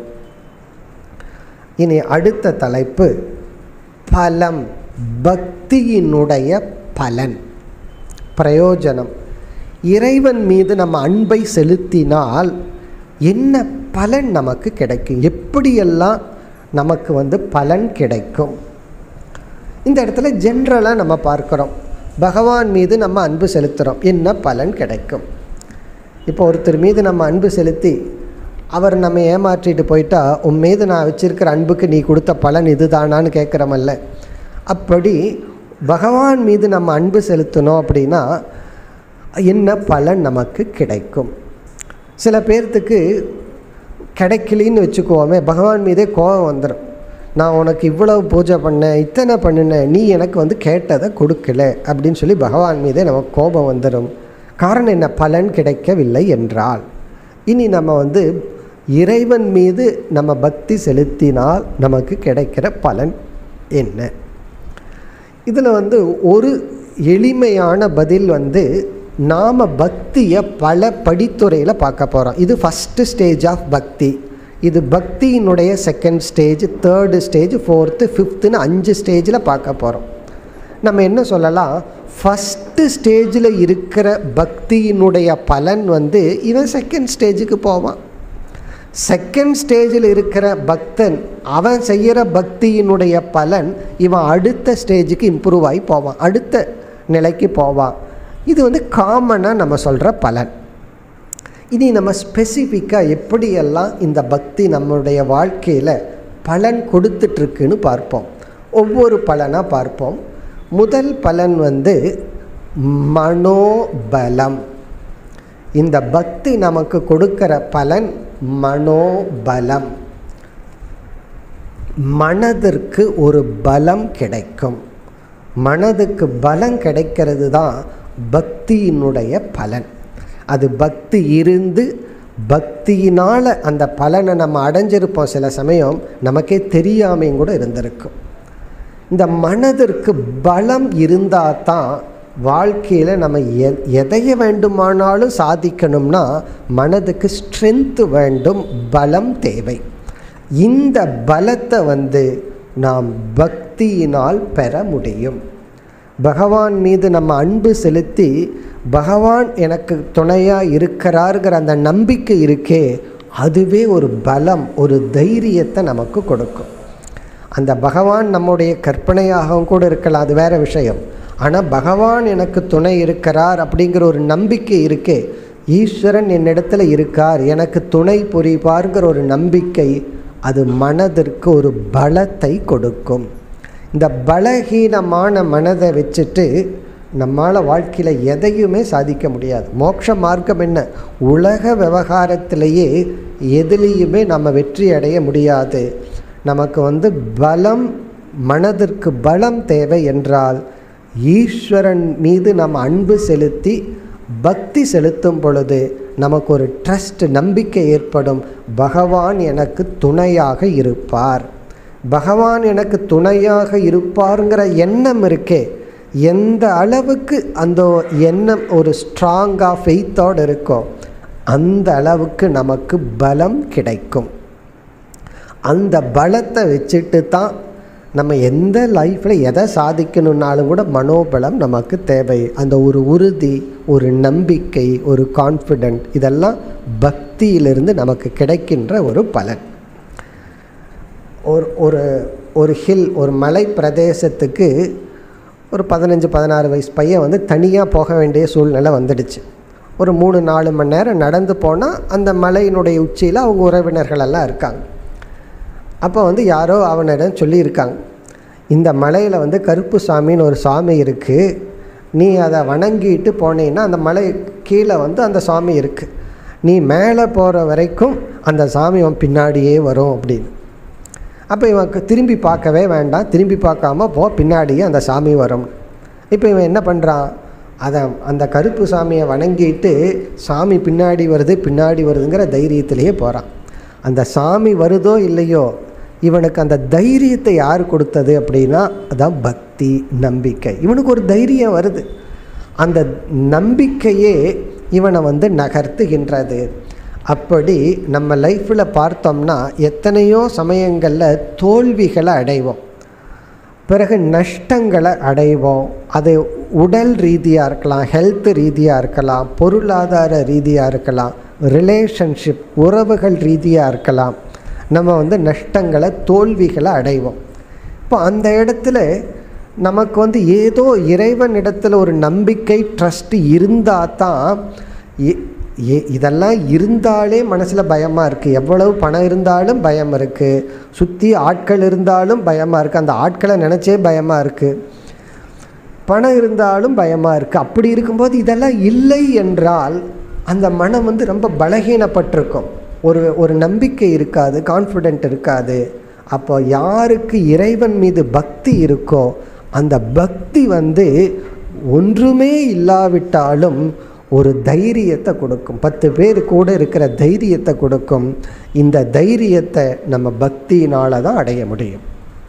இனி அடுத்த தலைப்பு பலம் பக்தியினுடைய பலன் பிரயோஜனம் இறைவன் மீது நம்ம அன்பை செலுத்தினால் என்ன பலன் நமக்கு கிடைக்கும் எப்படியெல்லாம் நமக்கு வந்து பலன் கிடைக்கும் இந்த இடத்துல ஜென்ரலாக நம்ம பார்க்குறோம் பகவான் மீது நம்ம அன்பு செலுத்துகிறோம் என்ன பலன் கிடைக்கும் இப்போ ஒருத்தர் மீது நம்ம அன்பு செலுத்தி அவர் நம்ம ஏமாற்றிட்டு போயிட்டா உன் மீது நான் வச்சிருக்கிற அன்புக்கு நீ கொடுத்த பலன் இதுதானான்னு கேட்குறமல்ல அப்படி பகவான் மீது நம்ம அன்பு செலுத்தணும் அப்படின்னா என்ன பலன் நமக்கு கிடைக்கும் சில பேர்த்துக்கு கிடைக்கலின்னு வச்சுக்குவோமே பகவான் மீதே கோபம் வந்துடும் நான் உனக்கு இவ்வளவு பூஜை பண்ணேன் இத்தனை பண்ணினேன் நீ எனக்கு வந்து கேட்டதை கொடுக்கல அப்படின்னு சொல்லி பகவான் மீதே நமக்கு கோபம் வந்துடும் காரணம் என்ன பலன் கிடைக்கவில்லை என்றால் இனி நம்ம வந்து இறைவன் மீது நம்ம பக்தி செலுத்தினால் நமக்கு கிடைக்கிற பலன் என்ன இதில் வந்து ஒரு எளிமையான பதில் வந்து நாம் பக்தியை பல படித்துறையில் பார்க்க போகிறோம் இது ஃபஸ்ட்டு ஸ்டேஜ் ஆஃப் பக்தி இது பக்தியினுடைய second stage third stage fourth ஃபிஃப்த்துன்னு அஞ்சு ஸ்டேஜில் பார்க்க போகிறோம் நம்ம என்ன சொல்லலாம் ஃபஸ்ட்டு ஸ்டேஜில் இருக்கிற பக்தியினுடைய பலன் வந்து இவன் செகண்ட் ஸ்டேஜுக்கு போவான் செகண்ட் ஸ்டேஜில் இருக்கிற பக்தன் அவன் செய்கிற பக்தியினுடைய பலன் இவன் அடுத்த ஸ்டேஜுக்கு இம்ப்ரூவ் ஆகி போவான் அடுத்த நிலைக்கு போவான் இது வந்து காமனாக நம்ம சொல்கிற பலன் இனி நம்ம ஸ்பெசிஃபிக்காக எப்படியெல்லாம் இந்த பக்தி நம்மளுடைய வாழ்க்கையில் பலன் கொடுத்துட்ருக்குன்னு பார்ப்போம் ஒவ்வொரு பலனாக பார்ப்போம் முதல் பலன் வந்து மனோபலம் இந்த பக்தி நமக்கு கொடுக்கிற பலன் மனோபலம் மனதிற்கு ஒரு பலம் கிடைக்கும் மனதுக்கு பலம் கிடைக்கிறது தான் பக்தியினுடைய பலன் அது பக்தி இருந்து பக்தியினால் அந்த பலனை நம்ம அடைஞ்சிருப்போம் சில சமயம் நமக்கே தெரியாமையும் கூட இருந்திருக்கும் இந்த மனதிற்கு பலம் இருந்தால் தான் வாழ்க்கையில் நம்ம எ எதைய வேண்டுமானாலும் சாதிக்கணும்னா மனதுக்கு ஸ்ட்ரென்த்து வேண்டும் பலம் தேவை இந்த பலத்தை வந்து நாம் பக்தியினால் பெற முடியும் பகவான் மீது நம்ம அன்பு செலுத்தி பகவான் எனக்கு துணையாக இருக்கிறாருங்கிற அந்த நம்பிக்கை இருக்கே அதுவே ஒரு பலம் ஒரு தைரியத்தை நமக்கு கொடுக்கும் அந்த பகவான் நம்முடைய கற்பனையாகவும் கூட இருக்கலாம் அது வேற விஷயம் ஆனால் பகவான் எனக்கு துணை இருக்கிறார் அப்படிங்கிற ஒரு நம்பிக்கை இருக்கே ஈஸ்வரன் என்னிடத்துல இருக்கார் எனக்கு துணை புரிவார்ங்கிற ஒரு நம்பிக்கை அது மனதிற்கு ஒரு பலத்தை கொடுக்கும் இந்த பலகீனமான மனதை வச்சுட்டு நம்மால் வாழ்க்கையில் எதையுமே சாதிக்க முடியாது மோட்ச மார்க்கம் என்ன உலக விவகாரத்திலேயே எதுலேயுமே நம்ம வெற்றி அடைய முடியாது நமக்கு வந்து பலம் மனதிற்கு பலம் தேவை என்றால் ஈஸ்வரன் மீது நம்ம அன்பு செலுத்தி பக்தி செலுத்தும் பொழுது நமக்கு ஒரு ட்ரஸ்ட் நம்பிக்கை ஏற்படும் பகவான் எனக்கு துணையாக இருப்பார் பகவான் எனக்கு துணையாக இருப்பாருங்கிற எண்ணம் இருக்கே எந்த அளவுக்கு அந்த எண்ணம் ஒரு ஸ்ட்ராங்காக ஃபெய்த்தோடு இருக்கோ அந்த அளவுக்கு நமக்கு பலம் கிடைக்கும் அந்த பலத்தை வச்சுட்டு தான் நம்ம எந்த லைஃப்பில் எதை சாதிக்கணுன்னாலும் கூட மனோபலம் நமக்கு தேவை அந்த ஒரு உறுதி ஒரு நம்பிக்கை ஒரு கான்ஃபிடென்ட் இதெல்லாம் பக்தியிலிருந்து நமக்கு கிடைக்கின்ற ஒரு பலன் ஒரு ஒரு ஒரு ஹில் ஒரு மலை பிரதேசத்துக்கு ஒரு பதினஞ்சு பதினாறு வயசு பையன் வந்து தனியாக போக வேண்டிய சூழ்நிலை வந்துடுச்சு ஒரு மூணு நாலு மணி நேரம் நடந்து போனால் அந்த மலையினுடைய உச்சியில் அவங்க உறவினர்கள் எல்லாம் இருக்காங்க அப்போ வந்து யாரோ அவனிடம் சொல்லியிருக்காங்க இந்த மலையில் வந்து கருப்பு சாமின்னு ஒரு சாமி இருக்குது நீ அதை வணங்கிட்டு போனீன்னா அந்த மலை கீழே வந்து அந்த சாமி இருக்குது நீ மேலே போகிற வரைக்கும் அந்த சாமி அவன் பின்னாடியே வரும் அப்படின்னு அப்போ இவன் திரும்பி பார்க்கவே வேண்டாம் திரும்பி பார்க்காம போ பின்னாடியே அந்த சாமி வரும் இப்போ இவன் என்ன பண்ணுறான் அதை அந்த கருப்பு சாமியை வணங்கிட்டு சாமி பின்னாடி வருது பின்னாடி வருதுங்கிற தைரியத்திலேயே போகிறான் அந்த சாமி வருதோ இல்லையோ இவனுக்கு அந்த தைரியத்தை யார் கொடுத்தது அப்படின்னா அதான் பக்தி நம்பிக்கை இவனுக்கு ஒரு தைரியம் வருது அந்த நம்பிக்கையே இவனை வந்து நகர்த்துகின்றது அப்படி நம்ம லைஃப்பில் பார்த்தோம்னா எத்தனையோ சமயங்களில் தோல்விகளை அடைவோம் பிறகு நஷ்டங்களை அடைவோம் அது உடல் ரீதியாக இருக்கலாம் ஹெல்த் ரீதியாக இருக்கலாம் பொருளாதார ரீதியாக இருக்கலாம் ரிலேஷன்ஷிப் உறவுகள் ரீதியாக இருக்கலாம் நம்ம வந்து நஷ்டங்களை தோல்விகளை அடைவோம் இப்போ அந்த இடத்துல நமக்கு வந்து ஏதோ இறைவனிடத்தில் ஒரு நம்பிக்கை ட்ரஸ்ட் இருந்தால் தான் ஏ இதெல்லாம் இருந்தாலே மனசில் பயமாக இருக்குது எவ்வளவு பணம் இருந்தாலும் பயம் இருக்குது சுற்றி ஆட்கள் இருந்தாலும் பயமாக இருக்குது அந்த ஆட்களை நினச்சே பயமாக இருக்குது பணம் இருந்தாலும் பயமாக இருக்குது அப்படி இருக்கும்போது இதெல்லாம் இல்லை என்றால் அந்த மனம் வந்து ரொம்ப பலகீனப்பட்டிருக்கும் ஒரு ஒரு நம்பிக்கை இருக்காது கான்ஃபிடென்ட் இருக்காது அப்போ யாருக்கு இறைவன் மீது பக்தி இருக்கோ அந்த பக்தி வந்து ஒன்றுமே இல்லாவிட்டாலும் ஒரு தைரியத்தை கொடுக்கும் பத்து பேர் கூட இருக்கிற தைரியத்தை கொடுக்கும் இந்த தைரியத்தை நம்ம பக்தியினால் தான் அடைய முடியும்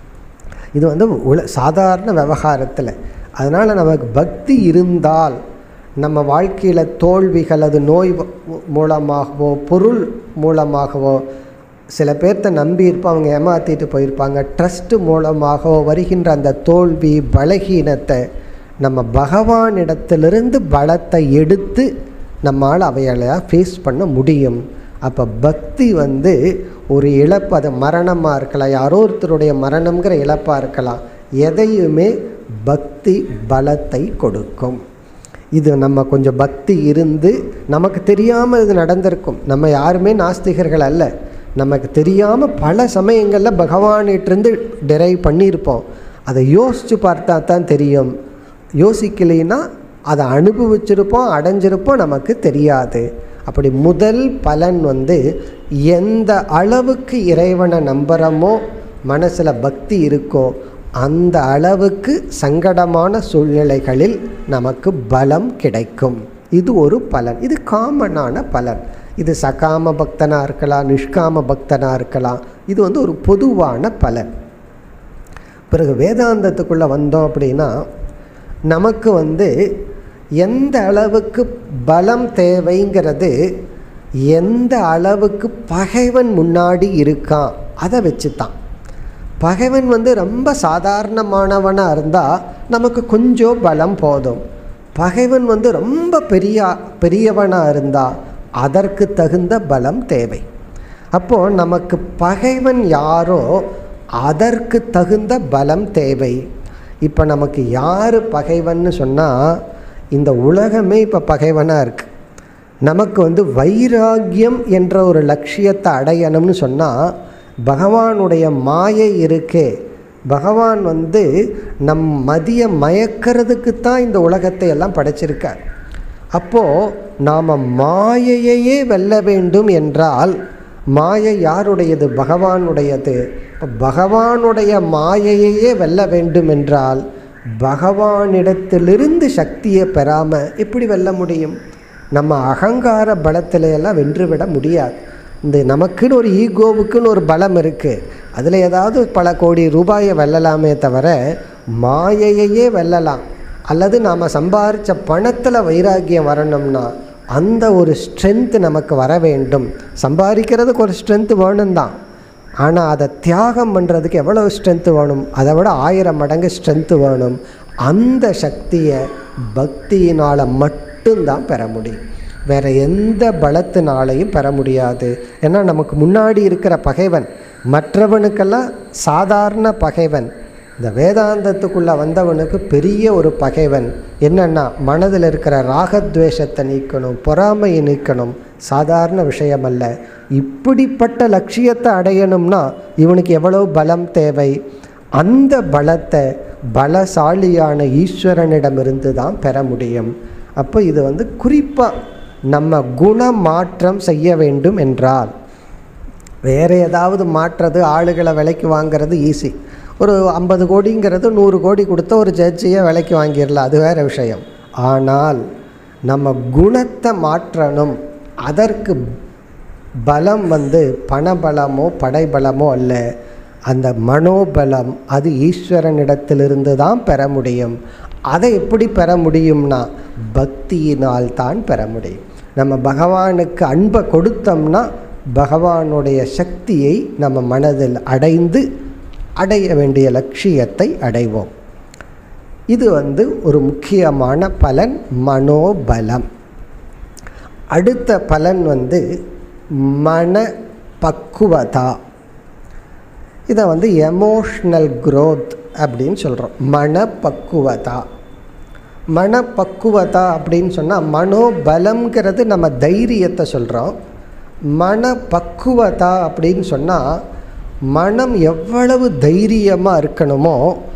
இது வந்து உல சாதாரண விவகாரத்தில் அதனால் நமக்கு பக்தி இருந்தால் நம்ம வாழ்க்கையில் தோல்விகள் அது நோய் மூலமாகவோ பொருள் மூலமாகவோ சில பேர்த்த நம்பி இருப்போம் அவங்க ஏமாற்றிட்டு போயிருப்பாங்க ட்ரஸ்ட்டு மூலமாகவோ வருகின்ற அந்த தோல்வி பலகீனத்தை நம்ம பகவானிடத்திலிருந்து பலத்தை எடுத்து நம்மால் அவையெல்லாம் ஃபேஸ் பண்ண முடியும் அப்போ பக்தி வந்து ஒரு இழப்பு அது மரணமாக இருக்கலாம் யாரோ ஒருத்தருடைய மரணம்ங்கிற இழப்பாக இருக்கலாம் எதையுமே பக்தி பலத்தை கொடுக்கும் இது நம்ம கொஞ்சம் பக்தி இருந்து நமக்கு தெரியாமல் இது நடந்திருக்கும் நம்ம யாருமே நாஸ்திகர்கள் அல்ல நமக்கு தெரியாமல் பல சமயங்களில் பகவானிட்டிருந்து டெரைவ் பண்ணியிருப்போம் அதை யோசித்து பார்த்தா தான் தெரியும் யோசிக்கலைன்னா அதை அனுபவிச்சிருப்போம் அடைஞ்சிருப்போம் நமக்கு தெரியாது அப்படி முதல் பலன் வந்து எந்த அளவுக்கு இறைவனை நம்புகிறோமோ மனசில் பக்தி இருக்கோ அந்த அளவுக்கு சங்கடமான சூழ்நிலைகளில் நமக்கு பலம் கிடைக்கும் இது ஒரு பலன் இது காமனான பலன் இது சகாம பக்தனாக இருக்கலாம் நிஷ்காம பக்தனாக இருக்கலாம் இது வந்து ஒரு பொதுவான பலன் பிறகு வேதாந்தத்துக்குள்ளே வந்தோம் அப்படின்னா நமக்கு வந்து எந்த அளவுக்கு பலம் தேவைங்கிறது எந்த அளவுக்கு பகைவன் முன்னாடி இருக்கான் அதை வச்சு தான் பகைவன் வந்து ரொம்ப சாதாரணமானவனாக இருந்தால் நமக்கு கொஞ்சம் பலம் போதும் பகைவன் வந்து ரொம்ப பெரிய பெரியவனாக இருந்தால் அதற்கு தகுந்த பலம் தேவை அப்போது நமக்கு பகைவன் யாரோ அதற்கு தகுந்த பலம் தேவை இப்போ நமக்கு யார் பகைவன்னு சொன்னால் இந்த உலகமே இப்போ பகைவனாக இருக்குது நமக்கு வந்து வைராக்கியம் என்ற ஒரு லட்சியத்தை அடையணும்னு சொன்னால் பகவானுடைய மாயை இருக்கே பகவான் வந்து நம் மதிய மயக்கிறதுக்கு தான் இந்த உலகத்தை எல்லாம் படைச்சிருக்கார் அப்போது நாம் மாயையே வெல்ல வேண்டும் என்றால் மாயை யாருடையது பகவானுடையது இப்போ பகவானுடைய மாயையே வெல்ல வேண்டும் என்றால் பகவானிடத்திலிருந்து சக்தியை பெறாமல் எப்படி வெல்ல முடியும் நம்ம அகங்கார பலத்தில எல்லாம் வென்றுவிட முடியாது இந்த நமக்குன்னு ஒரு ஈகோவுக்குன்னு ஒரு பலம் இருக்குது அதில் ஏதாவது பல கோடி ரூபாயை வெல்லலாமே தவிர மாயையே வெல்லலாம் அல்லது நாம் சம்பாரித்த பணத்தில் வைராக்கியம் வரணும்னா அந்த ஒரு ஸ்ட்ரென்த் நமக்கு வர வேண்டும் சம்பாதிக்கிறதுக்கு ஒரு ஸ்ட்ரென்த் வேணும் தான் ஆனால் அதை தியாகம் பண்ணுறதுக்கு எவ்வளவு ஸ்ட்ரென்த்து வேணும் அதை விட ஆயிரம் மடங்கு ஸ்ட்ரென்த்து வேணும் அந்த சக்தியை பக்தியினால் மட்டும்தான் பெற முடியும் வேறு எந்த பலத்தினாலையும் பெற முடியாது ஏன்னா நமக்கு முன்னாடி இருக்கிற பகைவன் மற்றவனுக்கெல்லாம் சாதாரண பகைவன் இந்த வேதாந்தத்துக்குள்ளே வந்தவனுக்கு பெரிய ஒரு பகைவன் என்னென்னா மனதில் இருக்கிற ராகத்வேஷத்தை நீக்கணும் பொறாமையை நீக்கணும் சாதாரண விஷயம் அல்ல இப்படிப்பட்ட லட்சியத்தை அடையணும்னா இவனுக்கு எவ்வளோ பலம் தேவை அந்த பலத்தை பலசாலியான ஈஸ்வரனிடமிருந்து தான் பெற முடியும் அப்போ இது வந்து குறிப்பாக நம்ம குண மாற்றம் செய்ய வேண்டும் என்றால் வேறு ஏதாவது மாற்றுறது ஆளுகளை விலைக்கு வாங்கிறது ஈஸி ஒரு ஐம்பது கோடிங்கிறது நூறு கோடி கொடுத்த ஒரு ஜட்ஜியை விலைக்கு வாங்கிடலாம் அது வேறு விஷயம் ஆனால் நம்ம குணத்தை மாற்றணும் அதற்கு பலம் வந்து பணபலமோ படைபலமோ அல்ல அந்த மனோபலம் அது ஈஸ்வரனிடத்திலிருந்து தான் பெற முடியும் அதை எப்படி பெற முடியும்னா பக்தியினால் தான் பெற முடியும் நம்ம பகவானுக்கு அன்பை கொடுத்தோம்னா பகவானுடைய சக்தியை நம்ம மனதில் அடைந்து அடைய வேண்டிய லட்சியத்தை அடைவோம் இது வந்து ஒரு முக்கியமான பலன் மனோபலம் அடுத்த பலன் வந்து மன பக்குவதா இதை வந்து எமோஷ்னல் growth அப்படின்னு சொல்கிறோம் மனப்பக்குவதா மனப்பக்குவதா அப்படின்னு சொன்னால் மனோபலம்ங்கிறது நம்ம தைரியத்தை சொல்கிறோம் மனப்பக்குவதா அப்படின்னு சொன்னால் மனம் எவ்வளவு தைரியமாக இருக்கணுமோ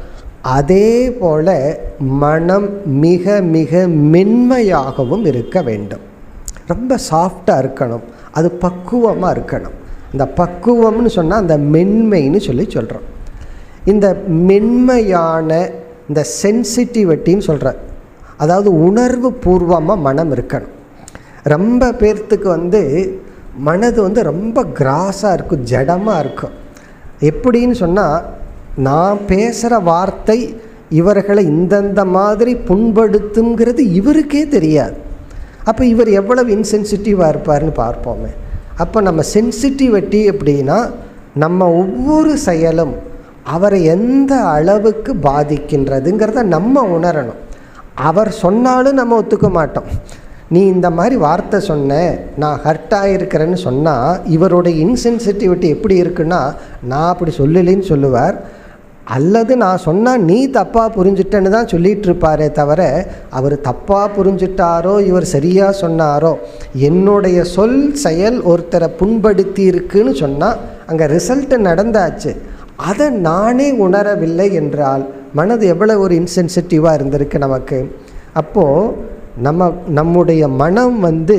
அதே போல் மனம் மிக மிக மென்மையாகவும் இருக்க வேண்டும் ரொம்ப சாஃப்டாக இருக்கணும் அது பக்குவமாக இருக்கணும் இந்த பக்குவம்னு சொன்னால் அந்த மென்மைன்னு சொல்லி சொல்கிறோம் இந்த மென்மையான இந்த சென்சிட்டிவிட்டின்னு சொல்கிற அதாவது உணர்வு பூர்வமாக மனம் இருக்கணும் ரொம்ப பேர்த்துக்கு வந்து மனது வந்து ரொம்ப கிராஸாக இருக்கும் ஜடமாக இருக்கும் எப்படின்னு சொன்னால் நான் பேசுகிற வார்த்தை இவர்களை இந்தந்த மாதிரி புண்படுத்துங்கிறது இவருக்கே தெரியாது அப்போ இவர் எவ்வளவு இன்சென்சிட்டிவாக இருப்பார்னு பார்ப்போமே அப்போ நம்ம சென்சிட்டிவிட்டி அப்படின்னா நம்ம ஒவ்வொரு செயலும் அவரை எந்த அளவுக்கு பாதிக்கின்றதுங்கிறத நம்ம உணரணும் அவர் சொன்னாலும் நம்ம ஒத்துக்க மாட்டோம் நீ இந்த மாதிரி வார்த்தை சொன்ன நான் ஹர்ட் ஆகிருக்கிறேன்னு சொன்னால் இவருடைய இன்சென்சிட்டிவிட்டி எப்படி இருக்குன்னா நான் அப்படி சொல்லலைன்னு சொல்லுவார் அல்லது நான் சொன்னால் நீ தப்பாக புரிஞ்சிட்டேன்னு தான் சொல்லிகிட்டு இருப்பாரே தவிர அவர் தப்பாக புரிஞ்சிட்டாரோ இவர் சரியாக சொன்னாரோ என்னுடைய சொல் செயல் ஒருத்தரை புண்படுத்தி இருக்குன்னு சொன்னால் அங்கே ரிசல்ட்டு நடந்தாச்சு அதை நானே உணரவில்லை என்றால் மனது எவ்வளோ ஒரு இன்சென்சிட்டிவாக இருந்திருக்கு நமக்கு அப்போது நம்ம நம்முடைய மனம் வந்து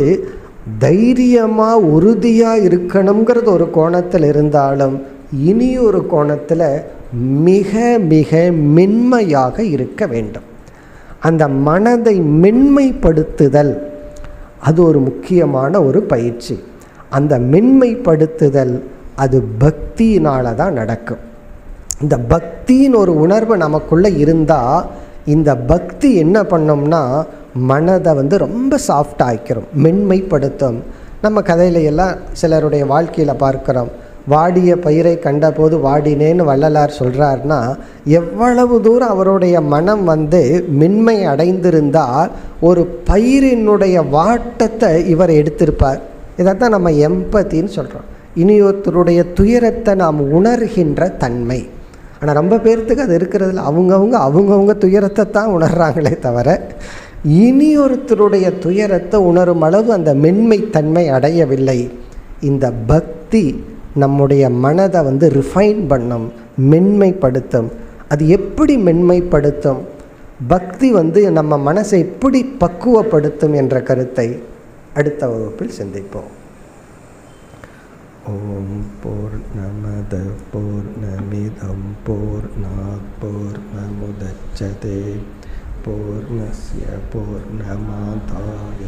தைரியமாக உறுதியாக இருக்கணுங்கிறது ஒரு கோணத்தில் இருந்தாலும் இனி ஒரு கோணத்தில் மிக மிக மென்மையாக இருக்க வேண்டும் அந்த மனதை மென்மைப்படுத்துதல் அது ஒரு முக்கியமான ஒரு பயிற்சி அந்த மென்மைப்படுத்துதல் அது பக்தியினால தான் நடக்கும் இந்த பக்தின்னு ஒரு உணர்வு நமக்குள்ளே இருந்தால் இந்த பக்தி என்ன பண்ணோம்னா மனதை வந்து ரொம்ப சாஃப்ட் ஆக்கிரும் மென்மைப்படுத்தும் நம்ம கதையில எல்லாம் சிலருடைய வாழ்க்கையில் பார்க்குறோம் வாடிய பயிரை கண்டபோது வாடினேன்னு வள்ளலார் சொல்கிறாருன்னா எவ்வளவு தூரம் அவருடைய மனம் வந்து மென்மை அடைந்திருந்தால் ஒரு பயிரினுடைய வாட்டத்தை இவர் எடுத்திருப்பார் இதைத்தான் நம்ம எம்பத்தின்னு சொல்கிறோம் இனியொருத்தருடைய துயரத்தை நாம் உணர்கின்ற தன்மை ஆனால் ரொம்ப பேர்த்துக்கு அது இருக்கிறதுல அவங்கவுங்க அவங்கவுங்க துயரத்தை தான் உணர்றாங்களே தவிர இனி ஒருத்தருடைய துயரத்தை உணரும் அளவு அந்த மென்மைத்தன்மை அடையவில்லை இந்த பக்தி நம்முடைய மனதை வந்து ரிஃபைன் பண்ணும் மென்மைப்படுத்தும் அது எப்படி மென்மைப்படுத்தும் பக்தி வந்து நம்ம மனசை எப்படி பக்குவப்படுத்தும் என்ற கருத்தை அடுத்த வகுப்பில் சிந்திப்போம் ॐ पूर्णमद पूर्णमिदं पूर्णात् पूर्णमुदच्छते पूर्णस्य पूर्णमादाय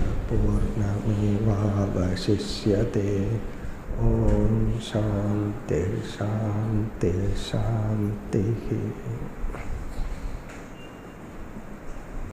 पूर्णमेवावशिष्यते ॐ शान्ति शान्ति शान्तिः